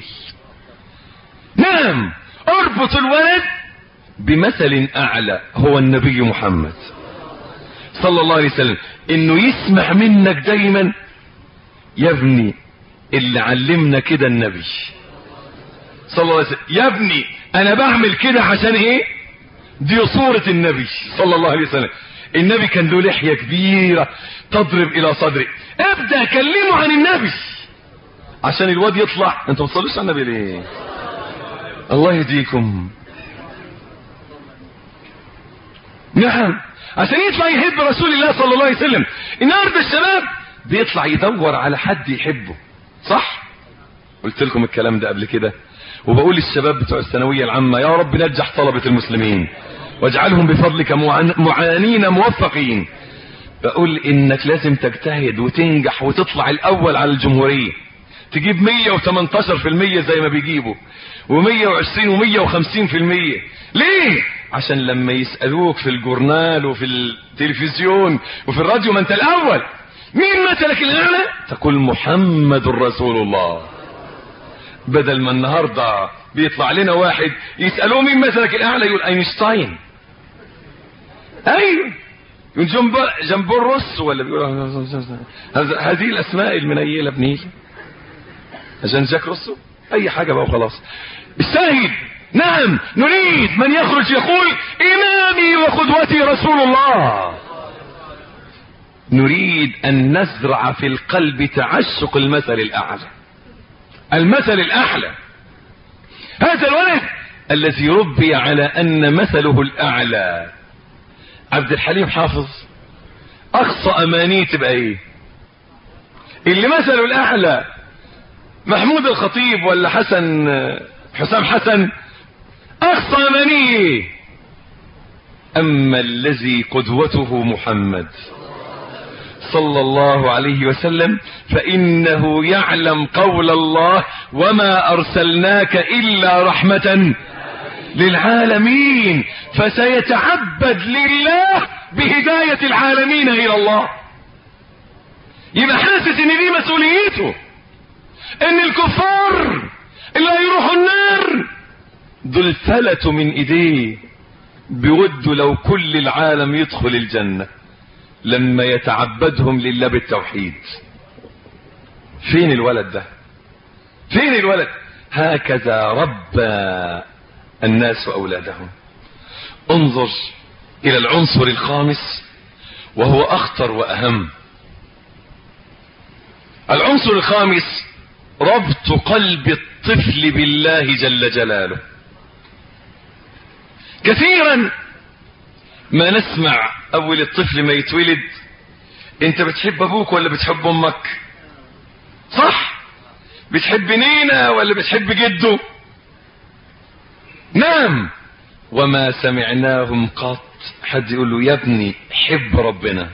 نعم اربط الولد بمثل اعلى هو النبي محمد صلى الله عليه وسلم انه يسمع منك دايما يا ابني اللي علمنا كده النبي صلى الله عليه وسلم يا ابني انا بعمل كده عشان ايه دي صورة النبي صلى الله عليه وسلم النبي كان له لحية كبيرة تضرب الى صدري ابدأ كلمه عن النبي عشان الواد يطلع انتوا ما تصلوش على النبي ليه الله يهديكم نعم عشان يطلع يحب رسول الله صلى الله عليه وسلم النهارده الشباب بيطلع يدور على حد يحبه صح قلت لكم الكلام ده قبل كده وبقول للشباب بتوع الثانويه العامه يا رب نجح طلبه المسلمين واجعلهم بفضلك معانين موفقين بقول انك لازم تجتهد وتنجح وتطلع الاول على الجمهوريه تجيب 118% زي ما بيجيبوا و120 و150% ليه عشان لما يسألوك في الجورنال وفي التلفزيون وفي الراديو ما انت الاول مين مثلك الاعلى تقول محمد رسول الله بدل ما النهاردة بيطلع لنا واحد يسألوه مين مثلك الاعلى يقول اينشتاين ايوه يقول جنب جنب الرس ولا بيقول هذه الاسماء المنيله بنيله عشان جاك روسو اي حاجه بقى وخلاص السيد نعم نريد من يخرج يقول امامي وقدوتي رسول الله نريد ان نزرع في القلب تعشق المثل الاعلى المثل الاعلى هذا الولد الذي ربي على ان مثله الاعلى عبد الحليم حافظ اقصى امانيه تبقى ايه اللي مثله الاعلى محمود الخطيب ولا حسن حسام حسن اقصى امانيه اما الذي قدوته محمد صلى الله عليه وسلم فانه يعلم قول الله وما ارسلناك الا رحمه للعالمين فسيتعبد لله بهدايه العالمين الى الله يبقى حاسس ان دي مسؤوليته ان الكفار اللي هيروحوا النار دول فلتوا من ايديه بيودوا لو كل العالم يدخل الجنة لما يتعبدهم لله بالتوحيد فين الولد ده فين الولد هكذا ربى الناس اولادهم انظر الى العنصر الخامس وهو اخطر واهم العنصر الخامس ربط قلب الطفل بالله جل جلاله كثيرا ما نسمع اول الطفل ما يتولد انت بتحب ابوك ولا بتحب امك صح بتحب نينا ولا بتحب جده نعم وما سمعناهم قط حد يقول له يا ابني حب ربنا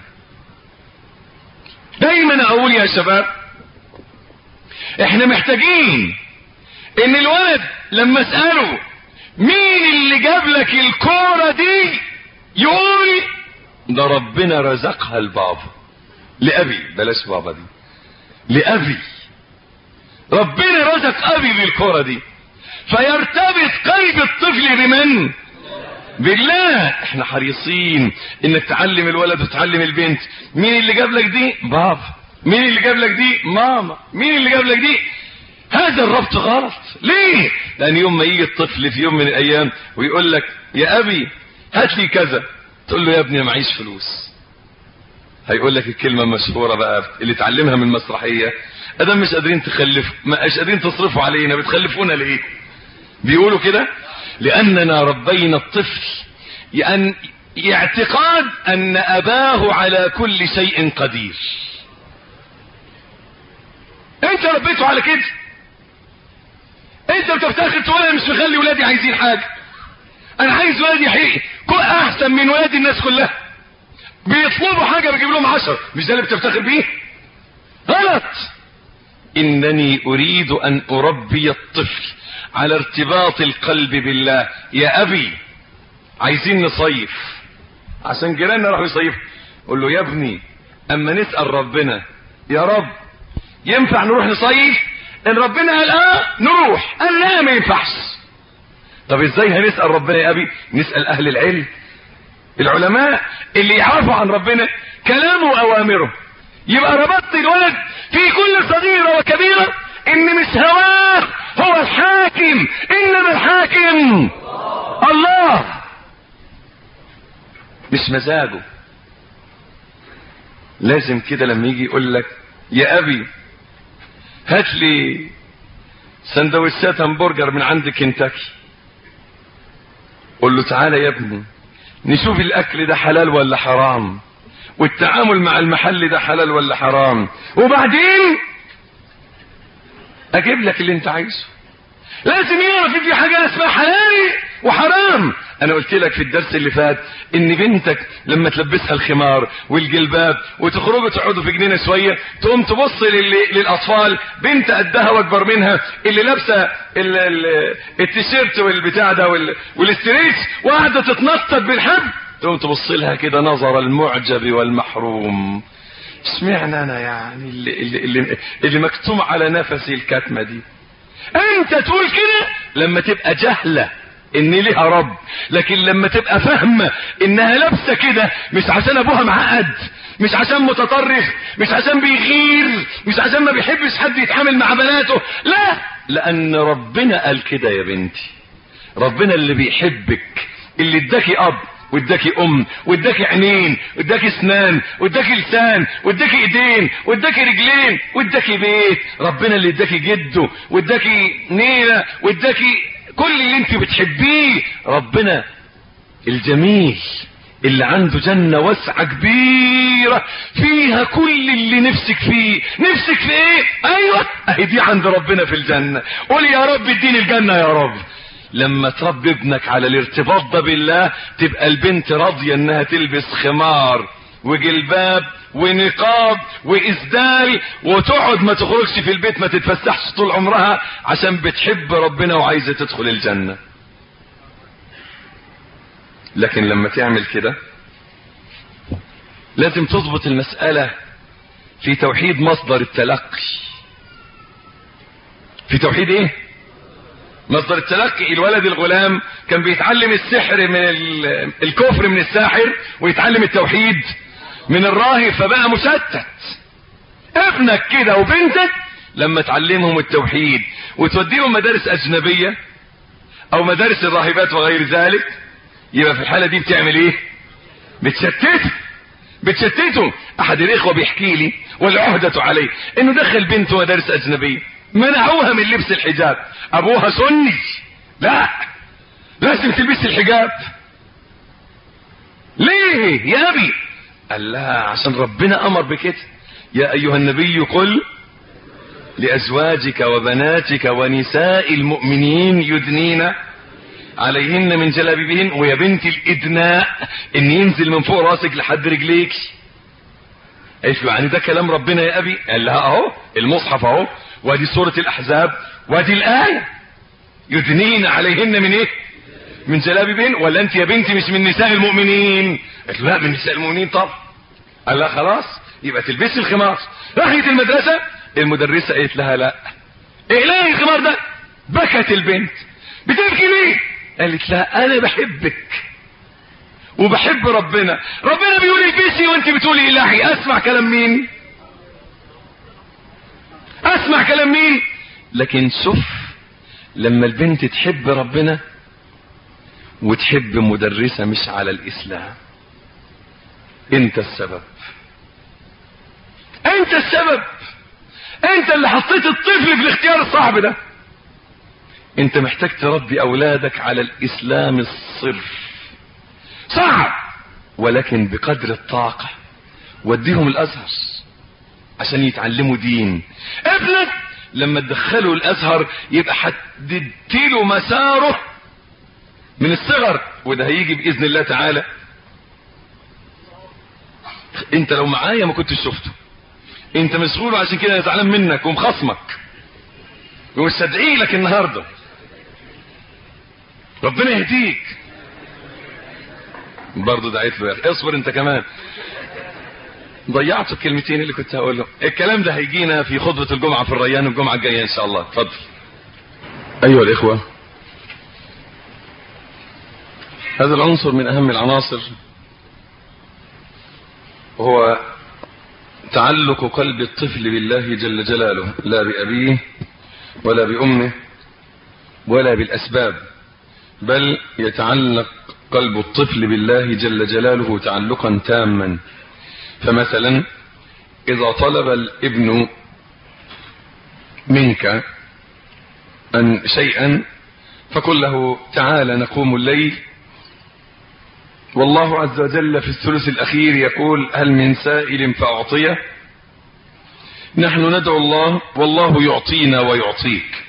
دايما اقول يا شباب احنا محتاجين ان الولد لما اسأله مين اللي جاب لك الكورة دي يقول ده ربنا رزقها لبابا لأبي بلاش بابا دي لأبي ربنا رزق أبي بالكورة دي فيرتبط قلب الطفل بمن بالله احنا حريصين انك تعلم الولد وتعلم البنت مين اللي جاب لك دي بابا مين اللي جاب لك دي ماما مين اللي جاب لك دي هذا الربط غلط ليه لان يوم ما يجي الطفل في يوم من الايام ويقول لك يا ابي هات لي كذا تقول له يا ابني معيش فلوس هيقول لك الكلمة المشهورة بقى اللي اتعلمها من المسرحية ادم مش قادرين تخلف ما مش قادرين تصرفوا علينا بتخلفونا ليه بيقولوا كده لاننا ربينا الطفل يعني اعتقاد ان اباه على كل شيء قدير انت ربيته على كده انت بتفتخر تقول انا مش مخلي ولادي عايزين حاجه انا عايز ولادي حقيقي احسن من ولاد الناس كلها بيطلبوا حاجة بيجيب لهم عشر مش ده اللي بتفتخر بيه غلط انني اريد ان اربي الطفل على ارتباط القلب بالله يا ابي عايزين نصيف عشان جيراننا راحوا يصيفوا قول له يا ابني اما نسال ربنا يا رب ينفع نروح نصيف ان ربنا قال اه نروح قال لا ما ينفعش طب ازاي هنسال ربنا يا ابي نسال اهل العلم العلماء اللي يعرفوا عن ربنا كلامه واوامره يبقى ربطت الولد في كل صغيرة وكبيرة ان مش هواه هو الحاكم انما الحاكم الله مش مزاجه لازم كده لما يجي يقول لك يا ابي هات لي سندوتشات همبرجر من عند كنتاكي قول له تعالى يا ابني نشوف الاكل ده حلال ولا حرام والتعامل مع المحل ده حلال ولا حرام وبعدين اجيب لك اللي انت عايزه لازم يعرف ان في حاجه اسمها حلال وحرام انا قلت لك في الدرس اللي فات ان بنتك لما تلبسها الخمار والجلباب وتخرجوا تقعدوا في جنينه شويه تقوم تبص لل- للاطفال بنت قدها واكبر منها اللي لابسه ال- ال- التيشيرت والبتاع ده وال- والاستريتش وقاعده تتنطط بالحب تقوم تبص لها كده نظر المعجب والمحروم اشمعنى انا يعني اللي, اللي, اللي, اللي مكتوم على نفسي الكتمه دي انت تقول كده لما تبقى جهلة ان ليها رب لكن لما تبقى فاهمة انها لابسة كده مش عشان ابوها معقد مش عشان متطرف مش عشان بيغير مش عشان ما بيحبش حد يتعامل مع بناته لا لان ربنا قال كده يا بنتي ربنا اللي بيحبك اللي اداكي اب واداكي ام واداكي عينين واداكي اسنان واداكي لسان واداكي ايدين واداكي رجلين واداكي بيت ربنا اللي اداكي جده واداكي نينه واداكي كل اللي انت بتحبيه ربنا الجميل اللي عنده جنة واسعة كبيرة فيها كل اللي نفسك فيه نفسك في ايه ايوه اهي دي عند ربنا في الجنة قول يا رب اديني الجنة يا رب لما تربي ابنك على الارتباط ده بالله تبقى البنت راضية انها تلبس خمار وجلباب ونقاب واسدال وتقعد ما تخرجش في البيت ما تتفسحش طول عمرها عشان بتحب ربنا وعايزة تدخل الجنة لكن لما تعمل كده لازم تضبط المسألة في توحيد مصدر التلقي في توحيد ايه مصدر التلقي الولد الغلام كان بيتعلم السحر من ال- الكفر من الساحر ويتعلم التوحيد من الراهب فبقى مشتت ابنك كده وبنتك لما تعلمهم التوحيد وتوديهم مدارس اجنبية او مدارس الراهبات وغير ذلك يبقى في الحالة دي بتعمل ايه بتشتته بتشتته احد الاخوة بيحكي لي والعهدة عليه انه دخل بنته مدارس اجنبية منعوها من لبس الحجاب ابوها سني لا لازم تلبسي الحجاب ليه يا ابي قال لها عشان ربنا امر بكده يا ايها النبي قل لازواجك وبناتك ونساء المؤمنين يدنين عليهن من جلابيبهن ويا بنت الادناء ان ينزل من فوق راسك لحد رجليك قالت له يعني ده كلام ربنا يا ابي قال لها اهو المصحف اهو وادي سورة الاحزاب وادي الاية يدنين عليهن من ايه من جلابيبهن ولا انت يا بنتي مش من نساء المؤمنين قالت له لا من نساء المؤمنين طب قال لها خلاص يبقى تلبسي الخمار راحت المدرسة المدرسة قالت لها لا اقلعي الخمار ده بكت البنت بتبكي ليه قالت لا انا بحبك وبحب ربنا ربنا بيقول البسي وانت بتقولي الهي اسمع كلام مين اسمع كلام مين لكن شوف لما البنت تحب ربنا وتحب مدرسة مش على الاسلام انت السبب انت السبب انت اللي حطيت الطفل في الاختيار الصعب ده انت محتاج تربي اولادك على الاسلام الصرف صعب ولكن بقدر الطاقة وديهم الازهر عشان يتعلموا دين ابنك لما تدخله الازهر يبقى حددت له مساره من الصغر وده هيجي باذن الله تعالى انت لو معايا ما كنتش شفته انت مسؤول عشان كده انا زعلان منك ومخصمك ومستدعي لك النهارده ربنا يهديك برضه دعيت له يا اخي اصبر انت كمان ضيعت الكلمتين اللي كنت هقولهم الكلام ده هيجينا في خطبة الجمعة في الريان الجمعة الجاية ان شاء الله اتفضل ايها الاخوة هذا العنصر من اهم العناصر وهو تعلق قلب الطفل بالله جل جلاله لا بأبيه ولا بأمه ولا بالأسباب بل يتعلق قلب الطفل بالله جل جلاله تعلقا تاما فمثلا إذا طلب الابن منك أن شيئا فقل له تعالى نقوم الليل والله عز وجل في الثلث الأخير يقول هل من سائل فأعطيه نحن ندعو الله والله يعطينا ويعطيك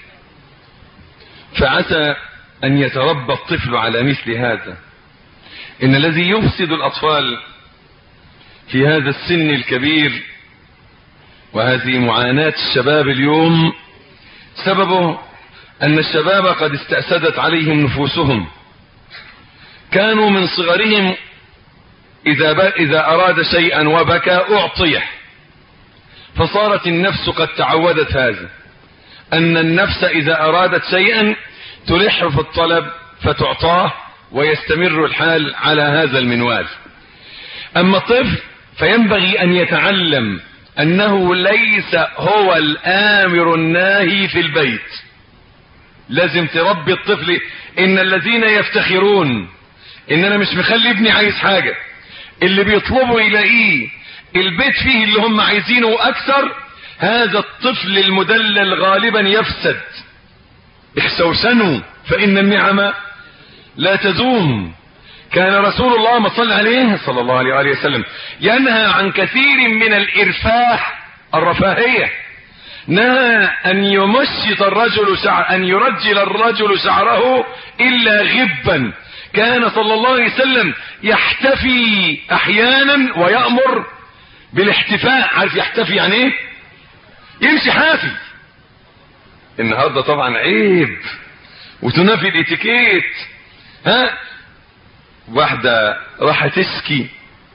فعسى أن يتربى الطفل على مثل هذا إن الذي يفسد الأطفال في هذا السن الكبير وهذه معاناة الشباب اليوم سببه أن الشباب قد استأسدت عليهم نفوسهم كانوا من صغرهم إذا, إذا أراد شيئا وبكى أعطيه فصارت النفس قد تعودت هذا أن النفس إذا أرادت شيئا تلح في الطلب فتعطاه ويستمر الحال على هذا المنوال أما الطفل فينبغي أن يتعلم أنه ليس هو الآمر الناهي في البيت لازم تربي الطفل إن الذين يفتخرون إن أنا مش مخلي ابني عايز حاجة اللي بيطلبوا يلاقيه البيت فيه اللي هم عايزينه أكثر هذا الطفل المدلل غالبا يفسد احسوسنوا فإن النعم لا تزوم كان رسول الله ما صلى عليه صلى الله عليه وآله وسلم ينهى عن كثير من الإرفاه الرفاهية نهى أن يمشط الرجل شعر أن يرجل الرجل شعره إلا غبا كان صلى الله عليه وسلم يحتفي أحيانا ويأمر بالاحتفاء عارف يحتفي يعني ايه يمشي حافي النهارده طبعا عيب وتنافي الاتيكيت ها واحدة راح تسكي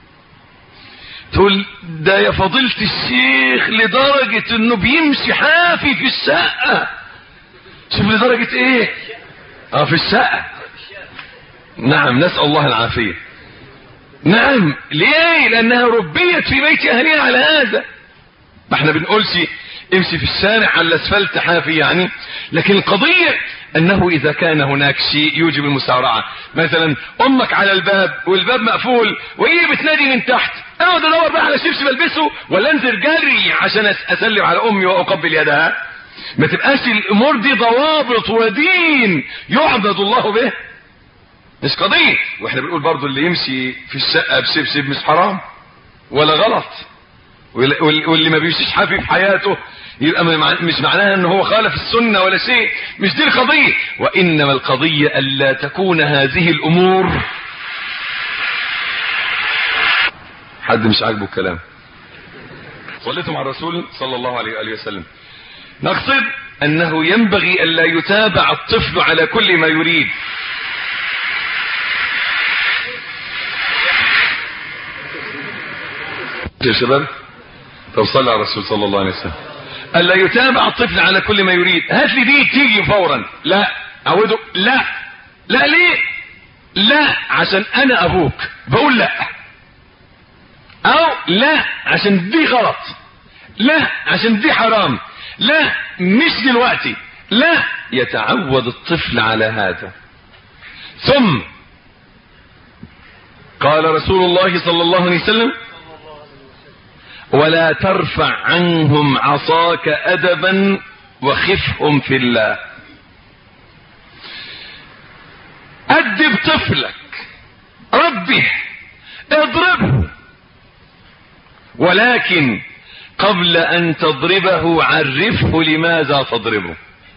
تقول ده يا فضيلة الشيخ لدرجة انه بيمشي حافي في الشقة شوف لدرجة ايه اه في الشقة نعم نسأل الله العافية نعم ليه لانها ربيت في بيت اهلها على هذا ما احنا بنقولش امشي في الشارع على الاسفلت حافي يعني لكن القضية انه اذا كان هناك شيء يوجب المسارعة مثلا امك على الباب والباب مقفول وهي بتنادي من تحت اقعد ادور بقى على شبشب البسه ولا انزل جري عشان اسلم على امي واقبل يدها ما تبقاش الامور دي ضوابط ودين يعبد الله به مش قضية واحنا بنقول برضو اللي يمشي في الشقة بشبشب مش حرام ولا غلط واللي ما بيمشيش حافي في حياته يبقى مش معناها ان هو خالف السنة ولا شيء مش دي القضية وانما القضية الا تكون هذه الامور حد مش عاجبه الكلام صليتم على الرسول صلى الله عليه وآله وسلم نقصد انه ينبغي الا يتابع الطفل على كل ما يريد يا شباب طب صلى على الرسول صلى الله عليه وسلم الا يتابع الطفل على كل ما يريد هات لي دي تيجي فورا لا عوده لا لا ليه لا عشان انا ابوك بقول لا او لا عشان دي غلط لا عشان دي حرام لا مش دلوقتي لا يتعود الطفل على هذا ثم قال رسول الله صلى الله عليه وسلم ولا ترفع عنهم عصاك أدبا وخفهم في الله أدب طفلك ربه اضربه ولكن قبل أن تضربه عرفه لماذا تضربه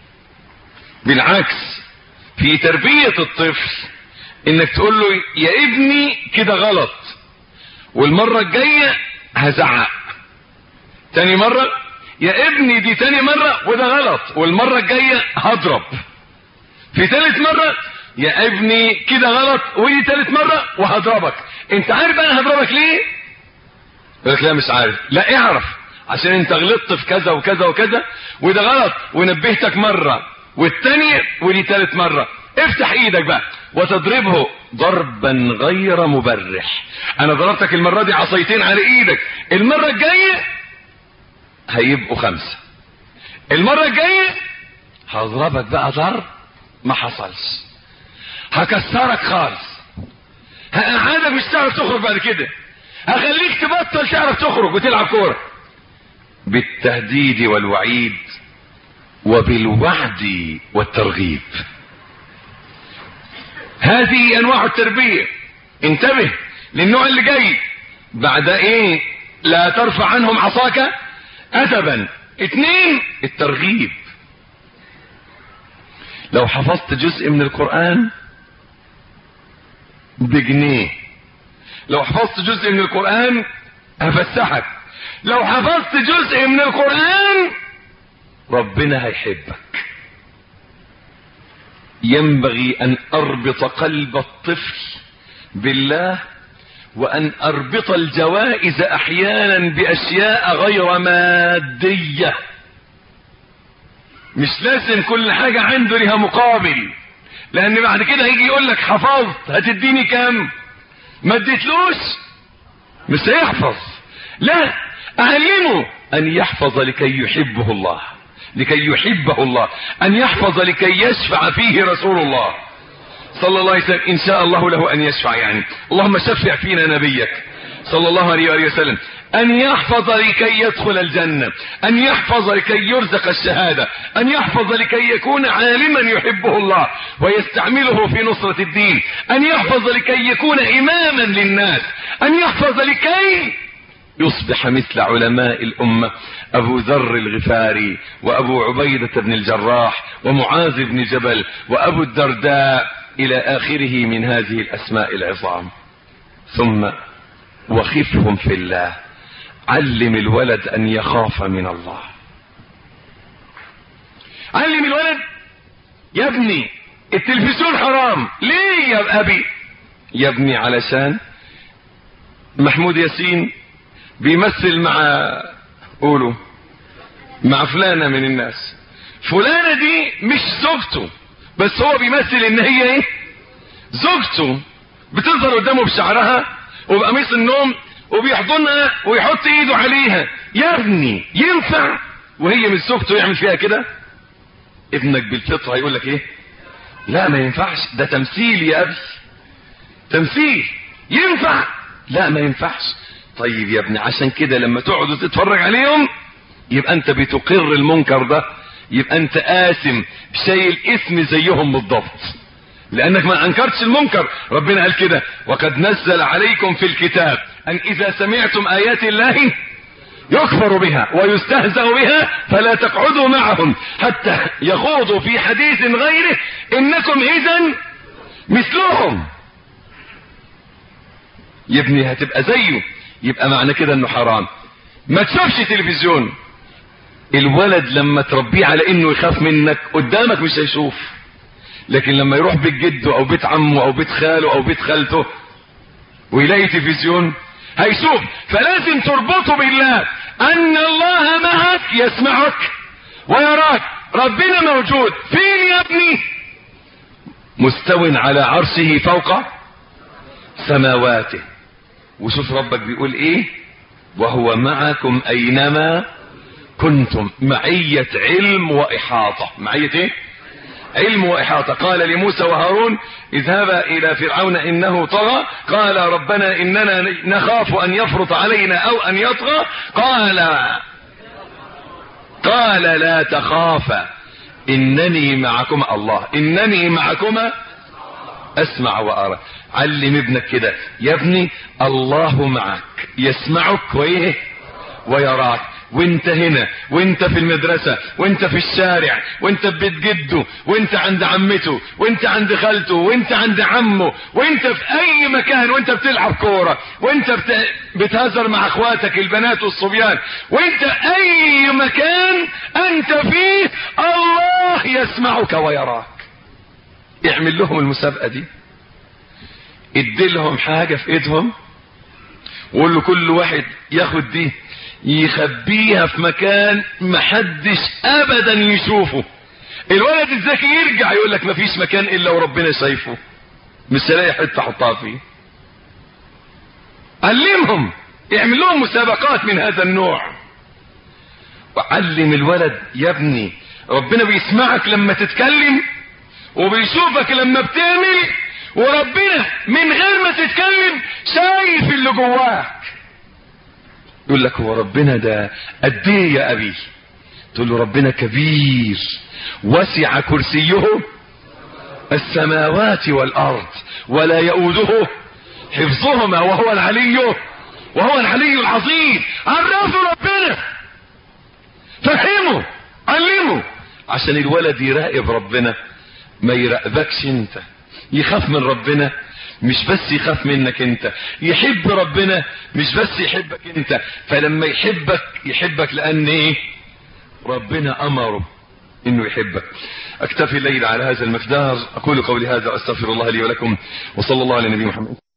بالعكس في تربية الطفل انك تقول له يا ابني كده غلط والمرة الجاية هزعق تاني مرة يا ابني دي تاني مرة وده غلط والمرة الجاية هضرب في تالت مرة يا ابني كده غلط ودي تالت مرة وهضربك انت عارف انا هضربك ليه يقول لك لا مش عارف لا اعرف عشان انت غلطت في كذا وكذا وكذا وده غلط ونبهتك مرة والتانية ودي تالت مرة افتح ايدك بقى وتضربه ضربا غير مبرح انا ضربتك المرة دي عصايتين على ايدك المرة الجاية هيبقوا خمسة المرة الجاية هضربك بقى ضرب ما حصلش هكسرك خالص هقعدك مش تعرف تخرج بعد كده هخليك تبطل تعرف تخرج وتلعب كوره بالتهديد والوعيد وبالوعد والترغيب هذه انواع التربيه انتبه للنوع اللي جاي بعد ايه لا ترفع عنهم عصاك ادبا اتنين الترغيب لو حفظت جزء من القرآن بجنيه لو حفظت جزء من القرآن هفسحك لو حفظت جزء من القرآن ربنا هيحبك ينبغي ان اربط قلب الطفل بالله وان اربط الجوائز احيانا باشياء غير ماديه مش لازم كل حاجة عنده لها مقابل لان بعد كده هيجي يقول لك حفظت هتديني كام ما اديتلوش مش هيحفظ لا اعلمه ان يحفظ لكي يحبه الله لكي يحبه الله ان يحفظ لكي يشفع فيه رسول الله صلى الله عليه وسلم ان شاء الله له ان يشفع يعني اللهم شفع فينا نبيك صلى الله عليه وآله وسلم أن يحفظ لكي يدخل الجنة أن يحفظ لكي يرزق الشهادة أن يحفظ لكي يكون عالما يحبه الله ويستعمله في نصرة الدين أن يحفظ لكي يكون إماما للناس أن يحفظ لكي يصبح مثل علماء الأمة أبو ذر الغفاري وأبو عبيدة بن الجراح ومعاذ بن جبل وأبو الدرداء إلى آخره من هذه الأسماء العظام ثم وخفهم في الله علم الولد ان يخاف من الله علم الولد يا ابني التلفزيون حرام ليه يا ابي يا ابني علشان محمود ياسين بيمثل مع قولوا مع فلانة من الناس فلانة دي مش زوجته بس هو بيمثل ان هي ايه زوجته بتظهر قدامه بشعرها وبقميص النوم وبيحضنها ويحط ايده عليها يا ابني ينفع وهي مش زوجته يعمل فيها كده ابنك بالفطره هيقول لك ايه لا ما ينفعش ده تمثيل يا ابي تمثيل ينفع لا ما ينفعش طيب يا ابني عشان كده لما تقعد تتفرج عليهم يبقى انت بتقر المنكر ده يبقى انت قاسم شايل اسم زيهم بالضبط لانك ما انكرتش المنكر ربنا قال كده وقد نزل عليكم في الكتاب ان اذا سمعتم ايات الله يكفر بها ويستهزأ بها فلا تقعدوا معهم حتى يخوضوا في حديث غيره انكم اذا مثلهم يا ابني هتبقى زيه يبقى معنى كده انه حرام ما تشوفش تلفزيون الولد لما تربيه على انه يخاف منك قدامك مش هيشوف لكن لما يروح بيت جده او بيت عمه او بيت خاله او بيت خالته ويلاقي تلفزيون هيشوف فلازم تربطه بالله ان الله معك يسمعك ويراك ربنا موجود فين يا ابني مستو على عرشه فوق سماواته وشوف ربك بيقول ايه وهو معكم اينما كنتم معية علم واحاطة معية ايه علم واحاطة قال لموسى وهارون اذهبا الى فرعون انه طغى قال ربنا اننا نخاف ان يفرط علينا او ان يطغى قال قال لا تخافا انني معكما الله انني معكما اسمع وارى علم ابنك كده يا ابني الله معك يسمعك وايه ويراك وانت هنا وانت في المدرسة وانت في الشارع وانت في بيت جده وانت عند عمته وانت عند خالته وانت عند عمه وانت في اي مكان وانت بتلعب كورة وانت بت... بتهزر مع اخواتك البنات والصبيان وانت اي مكان انت فيه الله يسمعك ويراك اعمل لهم المسابقة دي اديلهم حاجة في ايدهم وقول له كل واحد ياخد دي يخبيها في مكان محدش ابدا يشوفه الولد الذكي يرجع يقول لك مفيش مكان الا وربنا شايفه مش هلاقي حته احطها فيه علمهم اعمل لهم مسابقات من هذا النوع وعلم الولد يا ابني ربنا بيسمعك لما تتكلم وبيشوفك لما بتعمل وربنا من غير ما تتكلم شايف اللي جواك يقول لك هو ربنا ده قد ايه يا ابي تقول له ربنا كبير وسع كرسيه السماوات والارض ولا يؤوده حفظهما وهو العلي وهو العلي العظيم عرفوا ربنا فهمه علمه عشان الولد يراقب ربنا ما يراقبكش انت يخاف من ربنا مش بس يخاف منك انت يحب ربنا مش بس يحبك انت فلما يحبك يحبك لان ايه ربنا امره انه يحبك اكتفي الليل على هذا المقدار اقول قولي هذا استغفر الله لي ولكم وصلى الله على نبي محمد